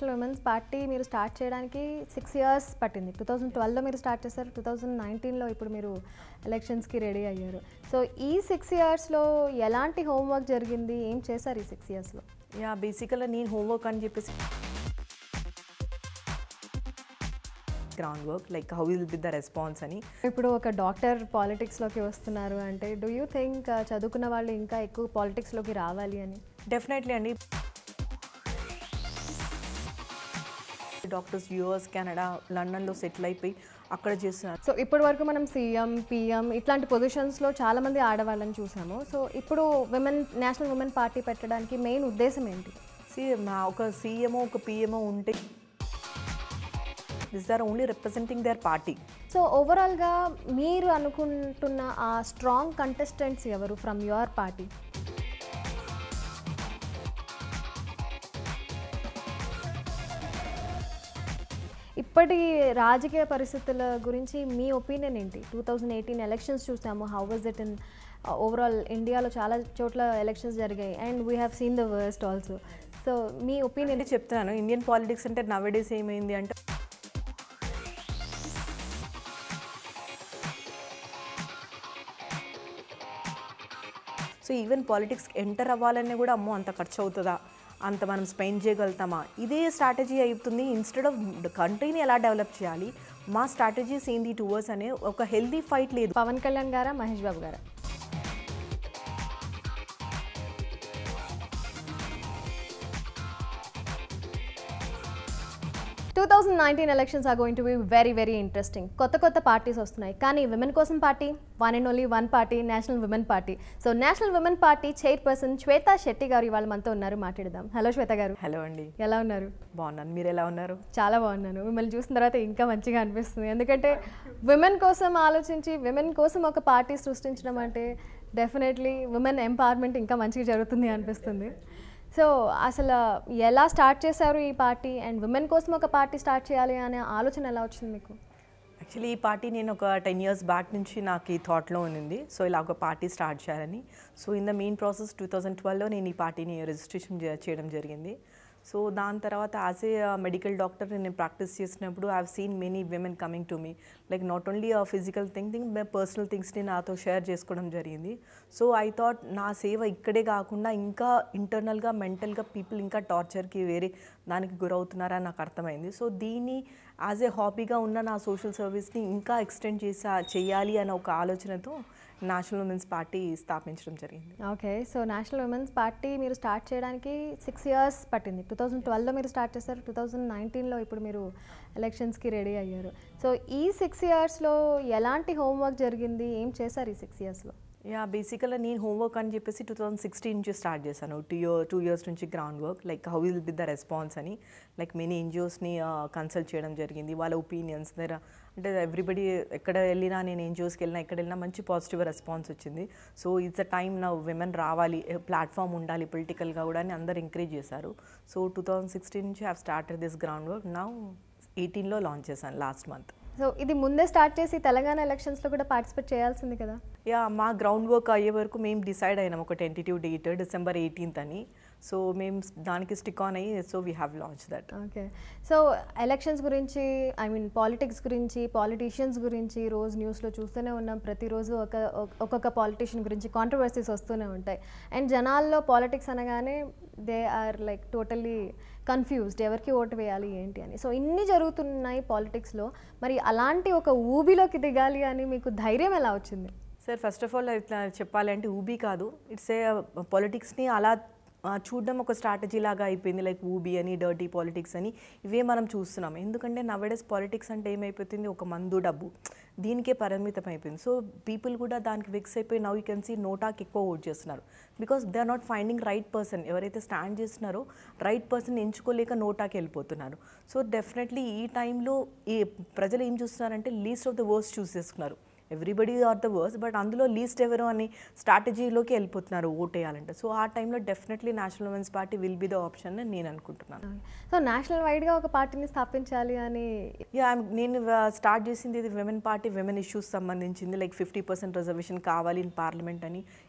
National women's party మీరు start చేయడానికి six years పట్టింది టూ థౌజండ్ ట్వెల్వ్లో మీరు స్టార్ట్ చేశారు టూ థౌజండ్ నైన్టీన్లో ఇప్పుడు మీరు ఎలక్షన్స్కి రెడీ అయ్యారు సో ఈ సిక్స్ ఇయర్స్లో ఎలాంటి హోంవర్క్ జరిగింది ఏం చేశారు ఈ సిక్స్ ఇయర్స్లో యా బేసికల్గా నేను హోంవర్క్ అని చెప్పేసి ground work like how will B the response అని ఇప్పుడు ఒక డాక్టర్ పాలిటిక్స్లోకి వస్తున్నారు అంటే డూ యూ థింక్ చదువుకున్న వాళ్ళు ఇంకా ఎక్కువ పాలిటిక్స్లోకి రావాలి అని డెఫినెట్లీ అండి డాక్టర్స్ యూఎస్ కెనడా లండన్లో సెటిల్ అయిపోయి అక్కడ చేస్తున్నారు సో ఇప్పటి వరకు మనం సీఎం పిఎం ఇట్లాంటి పొజిషన్స్లో చాలామంది ఆడవాళ్ళని చూసాము సో ఇప్పుడు విమెన్ నేషనల్ ఉమెన్ పార్టీ పెట్టడానికి మెయిన్ ఉద్దేశం ఏంటి సి మా ఒక సీఎంఓ ఒక పిఎంఓ ఉంటే this are only representing their party so ఓవరాల్గా మీరు అనుకుంటున్న ఆ స్ట్రాంగ్ కంటెస్టెంట్స్ ఎవరు ఫ్రమ్ యువర్ పార్టీ ఇప్పటి రాజకీయ పరిస్థితుల గురించి మీ ఒపీనియన్ ఏంటి టూ థౌజండ్ ఎయిటీన్ ఎలక్షన్స్ చూసాము how was it in overall ఇండియాలో చాలా చోట్ల ఎలక్షన్స్ జరిగాయి and we have seen the worst also so మీ ఒపీనియన్ అంటే చెప్తున్నాను ఇండియన్ పాలిటిక్స్ అంటే నవడేస్ ఏమైంది అంటే సో ఈవెన్ పాలిటిక్స్ ఎంటర్ అవ్వాలనే కూడా అమ్మో అంత ఖర్చు అవుతుందా అంత మనం స్పెండ్ చేయగలుగుతామా ఇదే స్ట్రాటజీ అవుతుంది ఇన్స్టెడ్ ఆఫ్ కంట్రీని ఎలా డెవలప్ చేయాలి మా స్ట్రాటజీస్ ఏంది టువర్డ్స్ అనే ఒక హెల్దీ ఫైట్ లేదు పవన్ కళ్యాణ్ గారా మహేష్ బాబు గారా two thousand nineteen elections are going to be very very interesting కొత్త కొత్త పార్టీస్ వస్తున్నాయి కానీ విమెన్ కోసం party one and only one party national women party so national women party chairperson Shweta Shetty గారు ఇవాళ మనతో ఉన్నారు మాట్లాడదాం హలో శ్వేత గారు హలో అండి ఎలా ఉన్నారు బాగున్నాను మీరు ఎలా ఉన్నారు చాలా బాగున్నాను మిమ్మల్ని చూసిన తర్వాత ఇంకా మంచిగా అనిపిస్తుంది ఎందుకంటే విమెన్ కోసం ఆలోచించి విమెన్ కోసం ఒక పార్టీ సృష్టించడం అంటే డెఫినెట్లీ విమెన్ ఎంపవర్మెంట్ ఇంకా మంచిగా జరుగుతుంది అనిపిస్తుంది సో అసలు ఎలా స్టార్ట్ చేశారు ఈ పార్టీ అండ్ విమెన్ కోసం ఒక పార్టీ స్టార్ట్ చేయాలి అనే ఆలోచన ఎలా వచ్చింది మీకు యాక్చువల్లీ ఈ పార్టీ నేను ఒక టెన్ ఇయర్స్ బ్యాక్ నుంచి నాకు ఈ థాట్లో ఉంది సో ఇలా ఒక పార్టీ స్టార్ట్ చేయాలని so in the main process two thousand ట్వెల్వ్లో నేను ఈ పార్టీని రిజిస్ట్రేషన్ చేయడం జరిగింది సో దాని తర్వాత యాజ్ ఏ మెడికల్ డాక్టర్ నేను ప్రాక్టీస్ చేసినప్పుడు I seen many women coming to me like not only physical thing thing personal థింగ్స్ని నాతో షేర్ చేసుకోవడం జరిగింది సో ఐ థాట్ నా సేవ ఇక్కడే కాకుండా ఇంకా ఇంటర్నల్గా మెంటల్గా పీపుల్ ఇంకా టార్చర్కి వేరే దానికి గురవుతున్నారని నాకు అర్థమైంది సో దీన్ని యాజ్ ఏ హాబీగా ఉన్న నా సోషల్ సర్వీస్ని ఇంకా ఎక్స్టెండ్ చేసా చేయాలి అన్న ఒక ఆలోచనతో నేషనల్ ఉమెన్స్ పార్టీ స్థాపించడం జరిగింది okay so national women's party మీరు స్టార్ట్ చేయడానికి సిక్స్ ఇయర్స్ పట్టింది టూ థౌజండ్ ట్వెల్వ్లో మీరు స్టార్ట్ చేశారు టూ థౌజండ్ నైన్టీన్లో ఇప్పుడు మీరు ఎలక్షన్స్కి రెడీ అయ్యారు సో ఈ సిక్స్ ఇయర్స్లో ఎలాంటి హోంవర్క్ జరిగింది ఏం చేశారు ఈ సిక్స్ ఇయర్స్లో యా బేసికల్గా నేను హోంవర్క్ అని చెప్పేసి టూ థౌజండ్ సిక్స్టీన్ నుంచి స్టార్ట్ చేశాను టూ ఇయర్ టూ ఇయర్స్ నుంచి ground work like how will B the response అని లైక్ మెనీ ఎన్జిఓస్ని కన్సల్ట్ చేయడం జరిగింది వాళ్ళ ఒపీనియన్స్ దగ్గర అంటే ఎవ్రీబడి ఎక్కడ వెళ్ళినా నేను ఎన్జిఓస్కి వెళ్ళినా ఎక్కడ వెళ్ళినా మంచి పాజిటివ్ రెస్పాన్స్ వచ్చింది సో ఇట్స్ అ టైమ్ నా విమెన్ రావాలి ప్లాట్ఫామ్ ఉండాలి పొలిటికల్గా కూడా అని అందరు ఎంకరేజ్ చేశారు సో టూ థౌజండ్ సిక్స్టీన్ నుంచి have started this ground work నా ఎయిటీన్లో లాంచ్ చేశాను లాస్ట్ మంత్ సో ఇది ముందే స్టార్ట్ చేసి తెలంగాణ ఎలక్షన్స్లో కూడా పార్టిసిపేట్ చేయాల్సింది కదా యా మా గ్రౌండ్ వర్క్ అయ్యే వరకు మేము డిసైడ్ అయినాం ఒక టెంటేటివ్ డేట్ డిసెంబర్ ఎయిటీన్త్ అని సో మేము దానికి స్టిక్ ఆన్ అయ్యి so we have launch that okay so elections గురించి ఐ మీన్ పాలిటిక్స్ గురించి పాలిటీషియన్స్ గురించి రోజు న్యూస్లో చూస్తూనే ఉన్నాం ప్రతిరోజు ఒక ఒక్కొక్క పాలిటీషియన్ గురించి కాంట్రవర్సీస్ వస్తూనే ఉంటాయి అండ్ జనాల్లో పాలిటిక్స్ అనగానే they are like totally confused ఎవరికి ఓటు వేయాలి ఏంటి అని సో ఇన్ని జరుగుతున్నాయి పాలిటిక్స్లో మరి అలాంటి ఒక ఊబిలోకి దిగాలి అని మీకు ధైర్యం ఎలా వచ్చింది సార్ ఫస్ట్ ఆఫ్ ఆల్ ఇట్లా చెప్పాలంటే ఊబీ కాదు ఇట్స్ ఏ పాలిటిక్స్ని అలా ఆ, చూడడం ఒక స్ట్రాటజీ లాగా అయిపోయింది లైక్ ఊబీ అని డర్టీ పాలిటిక్స్ అని ఇవే మనం చూస్తున్నాం ఎందుకంటే నవడేస్ పాలిటిక్స్ అంటే ఏమైపోతుంది ఒక మందు డబ్బు దీనికే పరిమితం అయిపోయింది సో పీపుల్ కూడా దానికి ఫిక్స్ అయిపోయి నవ్ యూ కెన్ సీ నోటాకి ఎక్కువ ఓట్ చేస్తున్నారు because they are not finding right person ఎవరైతే స్టాండ్ చేస్తున్నారో రైట్ పర్సన్ ఎంచుకోలేక నోటాకి వెళ్ళిపోతున్నారు సో డెఫినెట్లీ ఈ టైంలో ఈ ప్రజలు ఏం చూస్తున్నారంటే least of the worse choose చేసుకున్నారు everybody are the worse but అందులో లీస్ట్ ఎవరు అని స్ట్రాటజీలోకి వెళ్ళిపోతున్నారు ఓట్ వేయాలంటే సో ఆ టైంలో definitely national women's party will be the option అని నేను అనుకుంటున్నాను సో నేషనల్ వైడ్గా ఒక పార్టీని స్థాపించాలి అని యా నేను స్టార్ట్ చేసింది ఇది విమెన్ పార్టీ విమెన్ ఇష్యూస్ సంబంధించింది లైక్ ఫిఫ్టీ పర్సెంట్ రిజర్వేషన్ కావాలి ఇన్ పార్లమెంట్ అని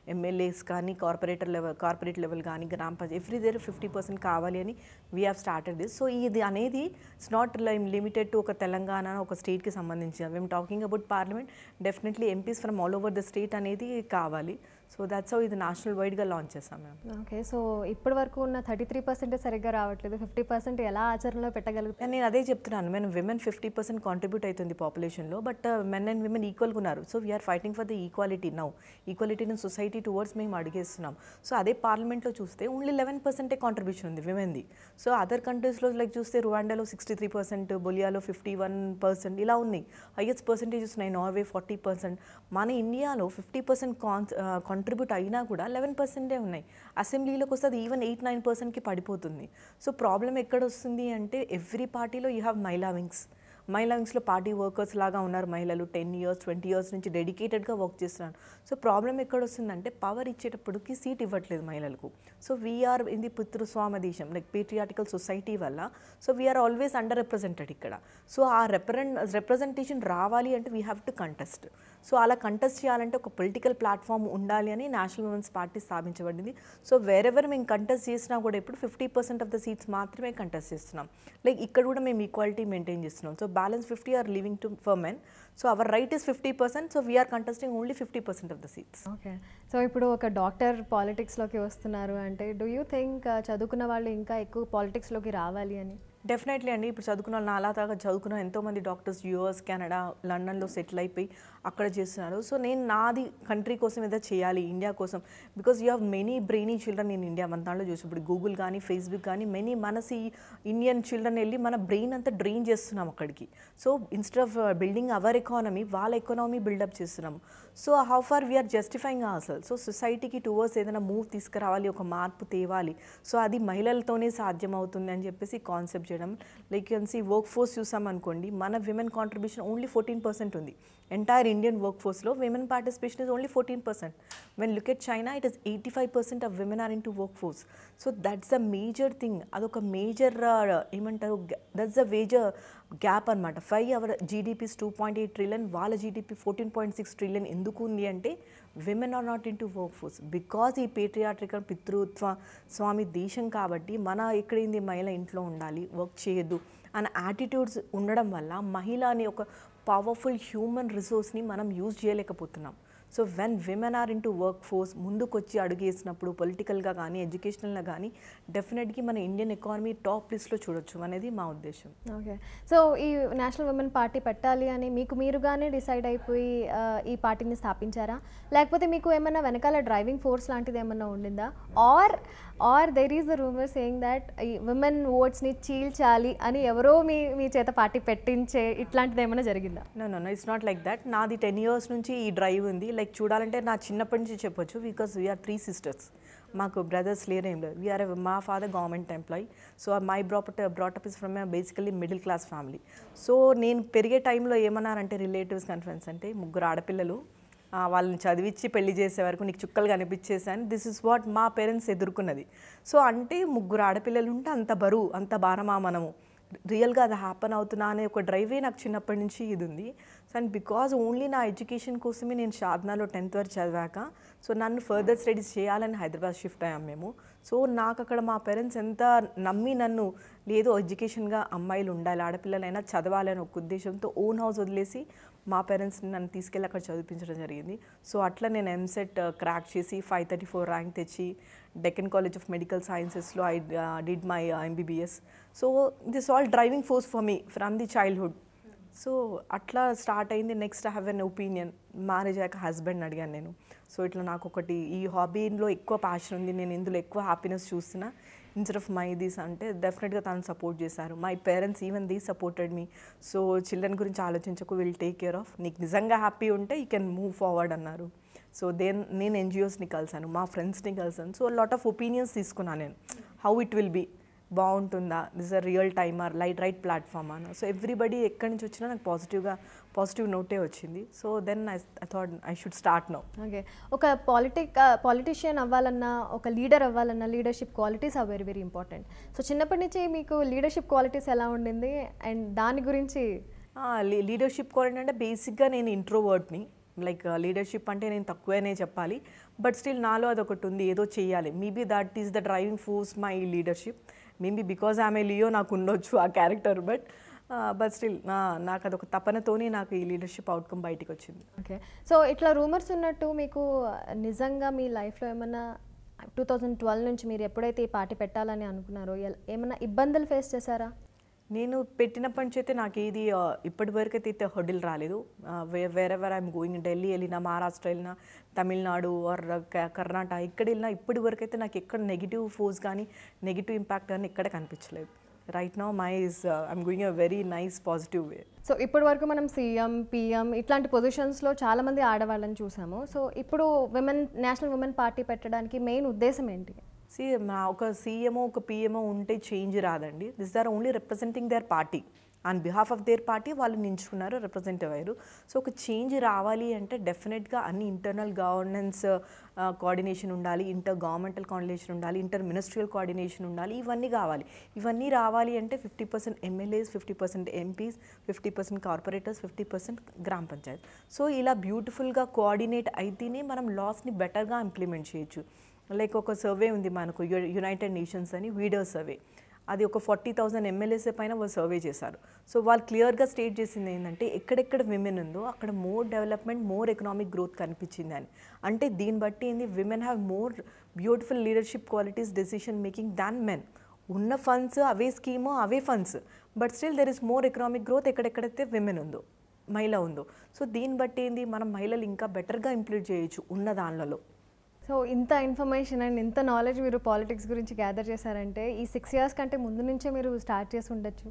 ఎమ్మెల్యేస్ కానీ కార్పొరేటర్ లెవెల్ కార్పొరేట్ లెవెల్ కానీ గ్రామ పంచాయతీ ఎవ్రీ దేర్ ఫిఫ్టీ పర్సెంట్ కావాలి అని we have started this so ఇది అనేది ఇట్స్ నాట్ లిమిటెడ్ టు ఒక తెలంగాణ ఒక స్టేట్కి సంబంధించి మేము talking about parliament definitely MPs from all over the state అనేది కావాలి సో దాట్స్ హౌ ఇది నేషనల్ వైడ్గా లాంచ్ చేస్తాం మేము ఓకే సో ఇప్పటి వరకు ఉన్న థర్టీ త్రీ పర్సెంటే సరిగ్గా రావట్లేదు ఫిఫ్టీ పర్సెంట్ ఎలా ఆచరణలో పెట్టగలుగుతారు నేను అదే చెప్తున్నాను మేము విమెన్ ఫిఫ్టీ పర్సెంట్ కాంట్రిబ్యూట్ అవుతుంది పాపులేషన్లో బట్ మెన్ అండ్ విమెన్ ఈక్వల్గా ఉన్నారు so we are fighting for the equality now equality in society towards మేము అడిగేస్తున్నాం సో అదే పార్లమెంట్లో చూస్తే ఓన్లీ లెవెన్ పర్సెంటే కాంట్రిబ్యూషన్ ఉంది విమెన్ది సో అదర్ కంట్రీస్లో లైక్ చూస్తే రువాండాలో సిక్స్టీ త్రీ పర్సెంట్ బొలియాలో ఫిఫ్టీ వన్ పర్సెంట్ ఇలా ఉన్నాయి హైయెస్ట్ పర్సెంటేజెస్ ఉన్నాయి నార్వే ఫార్టీ పర్సెంట్ మన ఇండియాలో ఫిఫ్టీ పర్సెంట్ కాన్ కాంట్రిబ్యూట్ అయినా కూడా లెవెన్ పర్సెంటే ఉన్నాయి అసెంబ్లీలోకి వస్తే అది ఈవెన్ ఎయిట్ నైన్ పర్సెంట్కి పడిపోతుంది సో ప్రాబ్లం ఎక్కడ వస్తుంది అంటే ఎవ్రీ పార్టీలో యూ హ్యావ్ మైలా వింగ్స్ మహిళా వింగ్స్లో పార్టీ వర్కర్స్ లాగా ఉన్నారు మహిళలు టెన్ ఇయర్స్ ట్వంటీ ఇయర్స్ నుంచి డెడికేటెడ్గా వర్క్ చేస్తున్నారు సో ప్రాబ్లం ఎక్కడ వస్తుందంటే పవర్ ఇచ్చేటప్పటికి సీట్ ఇవ్వట్లేదు మహిళలకు సో వీఆర్ ఇన్ ది పితృస్వామ దేశం లైక్ పేట్రియాటికల్ సొసైటీ వల్ల so we are always under represented ఇక్కడ సో ఆ రిప్రజెంట్ రిప్రజెంటేషన్ రావాలి అంటే we have to contest so అలా కంటెస్ట్ చేయాలంటే ఒక పొలిటికల్ ప్లాట్ఫామ్ ఉండాలి అని నేషనల్ ఉమెన్స్ పార్టీ స్థాపించబడింది సో వేరెవర్ మేము కంటెస్ట్ చేసినా కూడా ఇప్పుడు fifty percent of the seats మాత్రమే కంటెస్ట్ చేస్తున్నాం లైక్ ఇక్కడ కూడా మేము ఈక్వాలిటీ మెయింటైన్ చేస్తున్నాం so balance fifty are living to for men so our right is fifty percent so we are contesting only fifty percent of the seats okay so ఇప్పుడు ఒక doctor పాలిటిక్స్లోకి వస్తున్నారు అంటే డూ యూ థింక్ చదువుకున్న వాళ్ళు ఇంకా ఎక్కువ పాలిటిక్స్లోకి రావాలి అని డెఫినెట్లీ అండి ఇప్పుడు చదువుకున్న వాళ్ళు నాలా దాకా చదువుకున్న ఎంతోమంది డాక్టర్స్ యూఎస్ కెనడా లండన్లో సెటిల్ అయిపోయి అక్కడ చేస్తున్నారు సో నేను నాది కంట్రీ కోసం ఏదో చేయాలి ఇండియా కోసం because you have many brainy children నేను ఇండియా మన దాంట్లో చూసి ఇప్పుడు గూగుల్ కానీ ఫేస్బుక్ కానీ మెనీ మనసి ఇండియన్ చిల్డ్రన్ వెళ్ళి మన బ్రెయిన్ అంతా డ్రెయిన్ చేస్తున్నాం అక్కడికి so instead of building our economy వాళ్ళ ఎకానమీ బిల్డప్ చేస్తున్నాం so how far we are justifying అసలు సో సొసైటీకి టువర్డ్స్ ఏదైనా మూవ్ తీసుకురావాలి ఒక మార్పు తేవాలి సో అది మహిళలతోనే సాధ్యం అవుతుంది అని చెప్పేసి కాన్సెప్ట్ చేయడం లైక్ సి వర్క్ ఫోర్స్ చూసాం అనుకోండి మన women contribution only fourteen percent ఉంది ఎంటైర్ ఇండియన్ వర్క్ ఫోర్స్లో women participation is only fourteen percent when look at China it is eighty five percent of women are in to work force so that's a major thing అదొక major ఏమంటారు that's a major gap అనమాట five our GDPs two point eight trillion వాళ్ళ GDP fourteen point six trillion ఎందుకు ఉంది అంటే women are not in to work force because ఈ patriarchal పితృత్వ స్వామి దేశం కాబట్టి మన ఎక్కడైంది మహిళ ఇంట్లో ఉండాలి వర్క్ చేయొద్దు అనే యాటిట్యూడ్స్ ఉండడం వల్ల మహిళ అనే ఒక పవర్ఫుల్ హ్యూమన్ రిసోర్స్ని మనం యూజ్ చేయలేకపోతున్నాం so when women are in to work force ముందుకొచ్చి అడుగేసినప్పుడు పొలిటికల్గా కానీ ఎడ్యుకేషనల్గా కానీ డెఫినెట్గా మన ఇండియన్ ఎకానమీ టాప్ లిస్ట్లో చూడొచ్చు అనేది మా ఉద్దేశం ఓకే సో ఈ నేషనల్ ఉమెన్ పార్టీ పెట్టాలి అని మీకు మీరుగానే డిసైడ్ అయిపోయి ఆ, ఈ పార్టీని స్థాపించారా లేకపోతే మీకు ఏమన్నా వెనకాల డ్రైవింగ్ ఫోర్స్ లాంటిది ఏమన్నా ఉండిందా or or there is the rumour saying that ఈ విమెన్ ఓట్స్ని చీల్చాలి అని ఎవరో మీ మీ చేత పార్టీ పెట్టించే ఇట్లాంటిది ఏమైనా జరిగిందా no no it's not like that నాది టెన్ ఇయర్స్ నుంచి ఈ డ్రైవ్ ఉంది లైక్ చూడాలంటే నా చిన్నప్పటి నుంచి చెప్పొచ్చు బికాస్ వీఆర్ త్రీ సిస్టర్స్ మాకు బ్రదర్స్ లేరు ఏం లేదు వీఆర్ మా father government employee so my brought up brought up is from basically middle class family so నేను పెరిగే టైంలో ఏమన్నారంటే రిలేటివ్స్ కాన్ఫరెన్స్ అంటే ముగ్గురు ఆడపిల్లలు ఆ, వాళ్ళని చదివించి పెళ్లి చేసే వరకు నీకు చుక్కలు కనిపించేసాను దిస్ ఇస్ వాట్ మా పేరెంట్స్ ఎదుర్కొన్నది సో అంటే ముగ్గురు ఆడపిల్లలు ఉంటే అంత బరువు అంత భారమా మనము రియల్గా అది హ్యాపన్ అవుతున్నా అనే ఒక డ్రైవే నాకు చిన్నప్పటి నుంచి ఇది ఉంది సో అండ్ బికాజ్ ఓన్లీ నా ఎడ్యుకేషన్ కోసమే నేను షాద్నాలో టెన్త్ వరకు చదివాక సో నన్ను ఫర్దర్ స్టడీస్ చేయాలని హైదరాబాద్ షిఫ్ట్ అయ్యాం మేము సో నాకు అక్కడ మా పేరెంట్స్ ఎంత నమ్మి నన్ను లేదు ఎడ్యుకేషన్గా అమ్మాయిలు ఉండాలి ఆడపిల్లలైనా చదవాలని ఒక ఉద్దేశంతో ఓన్ హౌస్ వదిలేసి మా పేరెంట్స్ నన్ను తీసుకెళ్ళి అక్కడ చదివించడం జరిగింది సో అట్లా నేను ఎంసెట్ క్రాక్ చేసి ఫైవ్ థర్టీ ఫోర్ ర్యాంక్ తెచ్చి డెక్కన్ కాలేజ్ ఆఫ్ మెడికల్ సైన్సెస్లో I did my MBBS so this all driving force for me from the childhood so అట్లా స్టార్ట్ అయింది next have an opinion marriage అయ్యాక హస్బెండ్ అడిగాను నేను సో ఇట్లా నాకు ఒకటి ఈ హాబీలో ఎక్కువ ప్యాషన్ ఉంది నేను ఇందులో ఎక్కువ హ్యాపీనెస్ చూస్తున్నా ఇన్స్టెడ్ ఆఫ్ మై దీస్ అంటే డెఫినెట్గా తను సపోర్ట్ చేశారు my parents even they supported me so children గురించి ఆలోచించకు విల్ టేక్ కేర్ ఆఫ్ నీకు నిజంగా హ్యాపీ ఉంటే యూ కెన్ మూవ్ ఫార్వర్డ్ అన్నారు సో దెన్ నేను ఎన్జిఓస్ని కలిసాను మా ఫ్రెండ్స్ని కలిసాను సో లాట్ ఆఫ్ ఒపీనియన్స్ తీసుకున్నాను నేను హౌ ఇట్ విల్ బీ బాగుంటుందా this a real time or light right platform అన్న సో ఎవ్రీబడి ఎక్కడి నుంచి వచ్చినా నాకు పాజిటివ్గా పాజిటివ్ నోటే వచ్చింది so then I I thought I should start now okay ఒక పాలిటిక్ పాలిటిషియన్ అవ్వాలన్నా ఒక లీడర్ అవ్వాలన్నా leadership qualities are very very important so చిన్నప్పటి నుంచి మీకు లీడర్షిప్ క్వాలిటీస్ ఎలా ఉండింది అండ్ దాని గురించి లీడర్షిప్ క్వాలిటీ అంటే బేసిక్గా నేను ఇంట్రోవర్డ్ని లైక్ లీడర్షిప్ అంటే నేను తక్కువనే చెప్పాలి బట్ స్టిల్ నాలో అదొకటి ఉంది ఏదో చేయాలి maybe that is the driving force my leadership maybe because ఆమె లియో నాకు ఉండొచ్చు ఆ క్యారెక్టర్ బట్ బట్ స్టిల్ నాకు అదొక తపనతోనే నాకు ఈ లీడర్షిప్ అవుట్కమ్ బయటికి వచ్చింది ఓకే సో ఇట్లా రూమర్స్ ఉన్నట్టు మీకు నిజంగా మీ లైఫ్లో ఏమన్నా టూ థౌజండ్ ట్వెల్వ్ నుంచి మీరు ఎప్పుడైతే ఈ పార్టీ పెట్టాలని అనుకున్నారో ఎల్- ఏమన్నా ఇబ్బందులు ఫేస్ చేశారా నేను పెట్టినప్పటి నుంచి అయితే నాకు ఏది ఆ, ఇప్పటి వరకు అయితే హర్డిల్ రాలేదు వేరెవర్ ఐఎమ్ గోయింగ్ ఢిల్లీ వెళ్ళినా మహారాష్ట్ర వెళ్ళినా తమిళనాడు ఆర్ కర్ణాటక ఇక్కడ వెళ్ళినా ఇప్పటి వరకు అయితే నాకు ఎక్కడ నెగిటివ్ ఫోర్స్ కానీ నెగిటివ్ ఇంపాక్ట్ కానీ ఎక్కడ కనిపించలేదు right now my is I'm going a very nice positive way so ఇప్పటి వరకు మనం సీఎం పిఎం ఇట్లాంటి పొజిషన్స్లో చాలామంది ఆడవాళ్ళని చూసాము సో ఇప్పుడు విమెన్ నేషనల్ ఉమెన్ పార్టీ పెట్టడానికి మెయిన్ ఉద్దేశం ఏంటి సి మా ఒక సీఎంఓ ఒక పిఎంఓ ఉంటే చేంజ్ రాదండి this are only representing their party on behalf of their party వాళ్ళు నించుకున్నారు రిప్రజెంట్ అయ్యారు సో ఒక చేంజ్ రావాలి అంటే డెఫినెట్గా అన్ని ఇంటర్నల్ గవర్నెన్స్ కోఆర్డినేషన్ ఉండాలి ఇంటర్ గవర్నమెంటల్ కోఆర్డినేషన్ ఉండాలి ఇంటర్ మినిస్ట్రియల్ కోఆర్డినేషన్ ఉండాలి ఇవన్నీ కావాలి ఇవన్నీ రావాలి అంటే fifty percent MLAs fifty percent MPs fifty percent corporators fifty percent గ్రామ పంచాయత్ సో ఇలా బ్యూటిఫుల్గా కోఆర్డినేట్ అయితేనే మనం లాస్ని బెటర్గా ఇంప్లిమెంట్ చేయొచ్చు లైక్ ఒక సర్వే ఉంది మనకు యు- యునైటెడ్ నేషన్స్ అని వీడర్ సర్వే అది ఒక ఫార్టీ థౌసండ్ ఎమ్మెల్యేస్ పైన వాళ్ళు సర్వే చేశారు సో వాళ్ళు క్లియర్గా స్టేట్ చేసింది ఏంటంటే ఎక్కడెక్కడ విమెన్ ఉందో అక్కడ more development more economic growth కనిపించింది అని అంటే దీన్ని బట్టి ఏంది women have more beautiful leadership qualities decision making than men ఉన్న ఫండ్స్ అవే స్కీము అవే funds but still there is more economic growth ఎక్కడెక్కడైతే విమెన్ ఉందో మహిళ ఉందో సో దీన్ని బట్టి ఏంది మనం మహిళలు ఇంకా బెటర్గా ఇంప్లిమెంట్ చేయొచ్చు ఉన్న దానిలో సో ఇంత ఇన్ఫర్మేషన్ అండ్ ఇంత నాలెడ్జ్ మీరు పాలిటిక్స్ గురించి గ్యాదర్ చేశారంటే ఈ సిక్స్ ఇయర్స్ కంటే ముందు నుంచే మీరు స్టార్ట్ చేసి ఉండొచ్చు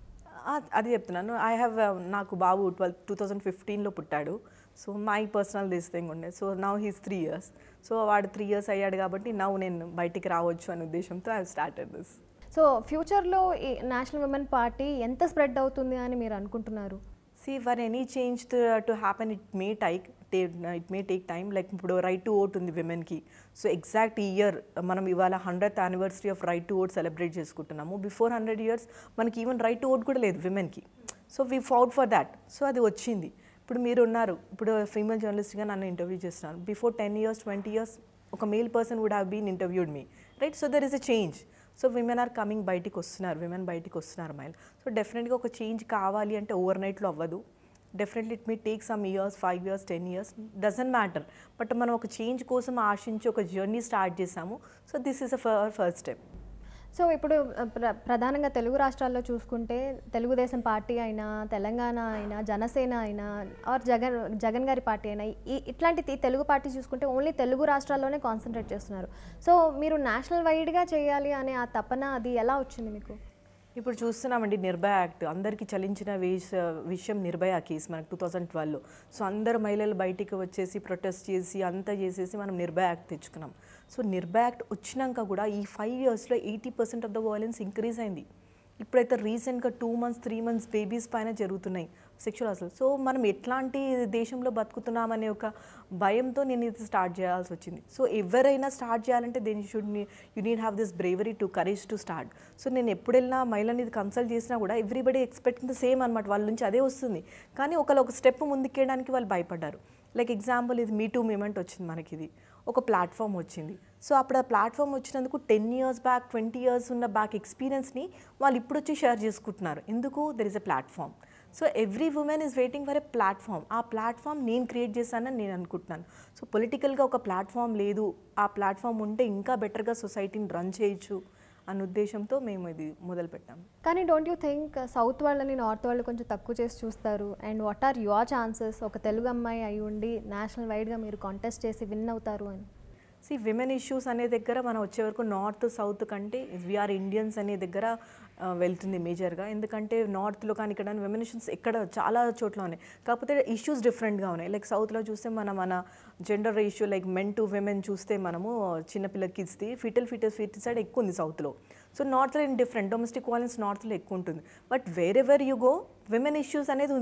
ఆ- అది చెప్తున్నాను ఐ హ్యావ్ నాకు బాబు ట్వెల్వ్ టూ థౌజండ్ ఫిఫ్టీన్లో పుట్టాడు so my personal this thing ఉండే so now he's three years so వాడు త్రీ ఇయర్స్ అయ్యాడు కాబట్టి నవ్వు నేను బయటికి రావచ్చు అనే ఉద్దేశంతో ఐ స్టార్టెడ్ దిస్ సో ఫ్యూచర్లో ఈ నేషనల్ ఉమెన్ పార్టీ ఎంత స్ప్రెడ్ అవుతుంది అని మీరు అనుకుంటున్నారు see for any change to happen it may take it may take time like ఇప్పుడు రైట్ టు ఓట్ ఉంది విమెన్కి సో ఎగ్జాక్ట్ ఇయర్ మనం ఇవాళ hundred anniversary of right to vote celebrate చేసుకుంటున్నాము బిఫోర్ హండ్రెడ్ ఇయర్స్ మనకి ఈవెన్ రైట్ టు ఓట్ కూడా లేదు విమెన్కి so we fought for that so అది వచ్చింది ఇప్పుడు మీరు ఉన్నారు ఇప్పుడు ఫీమేల్ జర్నలిస్ట్గా నన్ను ఇంటర్వ్యూ చేస్తున్నాను before ten years twenty years ఒక male person would have been interviewed me right so there is a change so women are coming బయటికి వస్తున్నారు విమెన్ బయటికి వస్తున్నారు మైల్ సో డెఫినెట్గా ఒక చేంజ్ కావాలి అంటే ఓవర్ నైట్లో అవ్వదు definitely it may take some years five years ten years doesn't matter but మనం ఒక చేంజ్ కోసం ఆశించి ఒక జర్నీ స్టార్ట్ చేసాము so this is a first step so ఇప్పుడు ఆ, ప్ర ప్రధానంగా తెలుగు రాష్ట్రాల్లో చూసుకుంటే తెలుగుదేశం పార్టీ అయినా తెలంగాణ అయినా జనసేన అయినా ఆర్ జగన్ జగన్ గారి పార్టీ అయినా ఈ ఇట్లాంటి తి- తెలుగు పార్టీ చూసుకుంటే ఓన్లీ తెలుగు రాష్ట్రాల్లోనే కాన్సన్ట్రేట్ చేస్తున్నారు సో మీరు నేషనల్ వైడ్గా చేయాలి అనే ఆ తపన అది ఎలా వచ్చింది మీకు ఇప్పుడు చూస్తున్నామండి నిర్భయ యాక్ట్ అందరికీ చలించిన విష విషయం నిర్భయ కేసు మనకు టూ థౌజండ్ ట్వెల్వ్లో సో అందరు మహిళలు బయటికి వచ్చేసి ప్రొటెస్ట్ చేసి అంతా చేసేసి మనం నిర్భయ యాక్ట్ తెచ్చుకున్నాం సో నిర్భయ యాక్ట్ వచ్చినాక కూడా ఈ ఫైవ్ ఇయర్స్లో eighty percent of the violence increase అయింది ఇప్పుడైతే రీసెంట్గా two months three months babies పైన జరుగుతున్నాయి సెక్షువల్ అసలు సో మనం ఎట్లాంటి దేశంలో బతుకుతున్నామనే ఒక భయంతో నేను ఇది స్టార్ట్ చేయాల్సి వచ్చింది సో ఎవరైనా స్టార్ట్ చేయాలంటే దేని should you need have this bravery to courage to start so నేను ఎప్పుడు వెళ్ళినా మహిళని ఇది కన్సల్ట్ చేసినా కూడా ఎవ్రీబడి ఎక్స్పెక్టింగ్ ద సేమ్ అనమాట వాళ్ళ నుంచి అదే వస్తుంది కానీ ఒకళ్ళు ఒక స్టెప్ ముందుకేయడానికి వాళ్ళు భయపడ్డారు లైక్ ఎగ్జాంపుల్ ఇది మీ టూ మూమెంట్ వచ్చింది మనకి ఇది ఒక ప్లాట్ఫామ్ వచ్చింది సో అప్పుడు ఆ ప్లాట్ఫామ్ వచ్చినందుకు ten years back twenty years ఉన్న బ్యాక్ ఎక్స్పీరియన్స్ని వాళ్ళు ఇప్పుడు వచ్చి షేర్ చేసుకుంటున్నారు ఎందుకు there is a platform so every women is waiting for a platform ఆ ప్లాట్ఫామ్ నేను క్రియేట్ చేశానని నేను అనుకుంటున్నాను సో పొలిటికల్గా ఒక ప్లాట్ఫామ్ లేదు ఆ ప్లాట్ఫామ్ ఉంటే ఇంకా బెటర్గా సొసైటీని రన్ చేయొచ్చు అన్న ఉద్దేశంతో మేము ఇది మొదలుపెట్టాము కానీ డోంట్ యూ థింక్ సౌత్ వాళ్ళని నార్త్ వాళ్ళు కొంచెం తక్కువ చేసి చూస్తారు and what are your chances ఒక తెలుగు అమ్మాయి అయి ఉండి నేషనల్ వైడ్గా మీరు కాంటెస్ట్ చేసి విన్ అవుతారు అని సి విమెన్ ఇష్యూస్ అనే దగ్గర మనం వచ్చే వరకు నార్త్ సౌత్ కంటే వీఆర్ ఇండియన్స్ అనే దగ్గర ఆ, వెళ్తుంది మేజర్గా ఎందుకంటే నార్త్లో కానీ ఇక్కడ విమెన్ ఇష్యూస్ ఎక్కడ చాలా చోట్ల ఉన్నాయి కాకపోతే ఇష్యూస్ డిఫరెంట్గా ఉన్నాయి లైక్ సౌత్లో చూస్తే మన మన gender ratio like men to women చూస్తే మనము చిన్నపిల్ల కిడ్స్ది ఫిటల్ ఫిటల్ ఫిట్ సైడ్ ఎక్కువ ఉంది సౌత్లో సో నార్త్లో ఇన్ డిఫరెంట్ డొమెస్టిక్ వైలెన్స్ నార్త్లో ఎక్కువ ఉంటుంది but wherever you go women issues అనేది ఉంది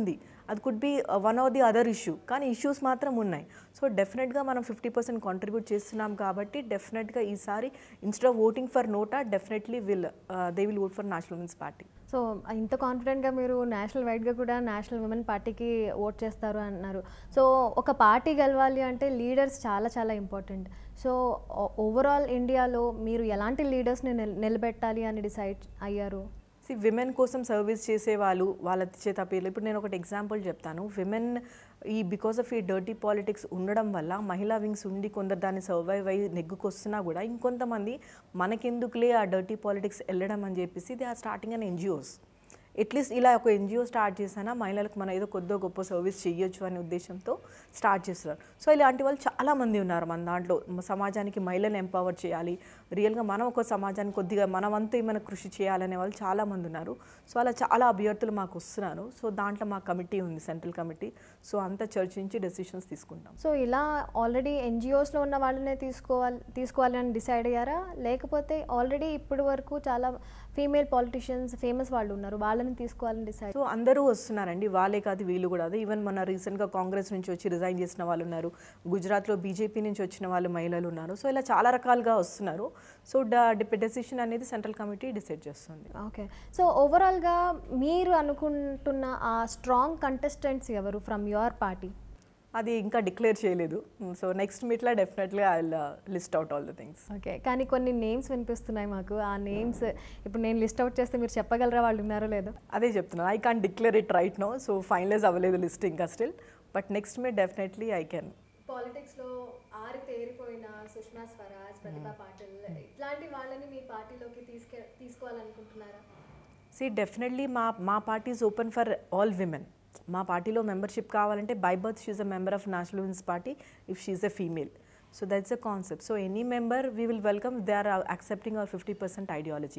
అది could be one of the other issue కానీ ఇష్యూస్ మాత్రం ఉన్నాయి సో డెఫినెట్గా మనం ఫిఫ్టీ పర్సెంట్ కాంట్రిబ్యూట్ చేస్తున్నాం కాబట్టి డెఫినెట్గా ఈసారి instead of voting for NOTA definitely will they will vote for national women's party so ఇంత కాన్ఫిడెంట్గా మీరు నేషనల్ వైడ్గా కూడా నేషనల్ ఉమెన్ పార్టీకి ఓట్ చేస్తారు అన్నారు సో ఒక పార్టీ గెలవాలి అంటే లీడర్స్ చాలా చాలా ఇంపార్టెంట్ సో ఓవరాల్ ఇండియాలో మీరు ఎలాంటి లీడర్స్ని నిల్ నిలబెట్టాలి అని డిసైడ్ అయ్యారు సి విమెన్ కోసం సర్వీస్ చేసే వాళ్ళు వాళ్ళ చేత పేర్లు ఇప్పుడు నేను ఒకటి ఎగ్జాంపుల్ చెప్తాను విమెన్ ఈ బికాస్ ఆఫ్ ఈ డర్టీ పాలిటిక్స్ ఉండడం వల్ల మహిళా వింగ్స్ ఉండి కొందరు దాన్ని సర్వైవ్ అయ్యి నెగ్గుకొస్తున్నా కూడా ఇంకొంతమంది మనకెందుకులే ఆ డర్టీ పాలిటిక్స్ వెళ్ళడం అని చెప్పేసి they are starting on NGOs at least ఇలా ఒక ఎన్జిఓ స్టార్ట్ చేసినా మహిళలకు మనం ఏదో కొద్దో గొప్ప సర్వీస్ చేయొచ్చు అనే ఉద్దేశంతో స్టార్ట్ చేస్తున్నారు సో ఇలాంటి వాళ్ళు చాలామంది ఉన్నారు మన దాంట్లో మ- సమాజానికి మహిళలను ఎంపవర్ చేయాలి రియల్గా మనం ఒక సమాజానికి కొద్దిగా మన వంతు ఏమైనా కృషి చేయాలనే వాళ్ళు చాలామంది ఉన్నారు సో అలా చాలా అభ్యర్థులు మాకు వస్తున్నారు సో దాంట్లో మా కమిటీ ఉంది సెంట్రల్ కమిటీ సో అంతా చర్చించి డెసిషన్స్ తీసుకుంటాం సో ఇలా ఆల్రెడీ ఎన్జిఓస్లో ఉన్న వాళ్ళనే తీసుకోవాలి తీసుకోవాలి అని డిసైడ్ అయ్యారా లేకపోతే ఆల్రెడీ ఇప్పటి వరకు చాలా ఫీమేల్ పాలిటిషియన్స్ ఫేమస్ వాళ్ళు ఉన్నారు వాళ్ళని తీసుకోవాలని డిసైడ్ సో అందరూ వస్తున్నారండి వాళ్ళే కాదు వీళ్ళు కూడా అదే ఈవెన్ మన రీసెంట్గా కాంగ్రెస్ నుంచి వచ్చి రిజైన్ చేసిన వాళ్ళు ఉన్నారు గుజరాత్లో బీజేపీ నుంచి వచ్చిన వాళ్ళు మహిళలు ఉన్నారు సో ఇలా చాలా రకాలుగా వస్తున్నారు సో డెసిషన్ అనేది సెంట్రల్ కమిటీ డిసైడ్ చేస్తుంది ఓకే సో ఓవరాల్గా మీరు అనుకుంటున్న ఆ స్ట్రాంగ్ కంటెస్టెంట్స్ ఎవరు ఫ్రమ్ యువర్ పార్టీ అది ఇంకా డిక్లేర్ చేయలేదు సో నెక్స్ట్ మీట్లో డెఫినెట్గా I list out all the things okay కానీ కొన్ని నేమ్స్ వినిపిస్తున్నాయి మాకు ఆ నేమ్స్ ఇప్పుడు నేను లిస్ట్ అవుట్ చేస్తే మీరు చెప్పగలరా వాళ్ళు ఉన్నారో లేదో అదే చెప్తున్నాను I can declare it right now so finalise అవ్వలేదు లిస్ట్ ఇంకా still but next meet definitely I can పాలిటిక్స్లో ఆరి తేరిపోయిన సుష్మా స్వరాజ్ ప్రతిభా పాటిల్ ఇట్లాంటి వాళ్ళని మీ పార్టీలోకి తీసుకె తీసుకోవాలనుకుంటున్నారా సి డెఫినెట్లీ మా మా party is open for all women మా పార్టీలో మెంబర్షిప్ కావాలంటే by birth she's a member of national women's party if she's a female so that's a concept so any member we will welcome they are accepting our fifty percent ideology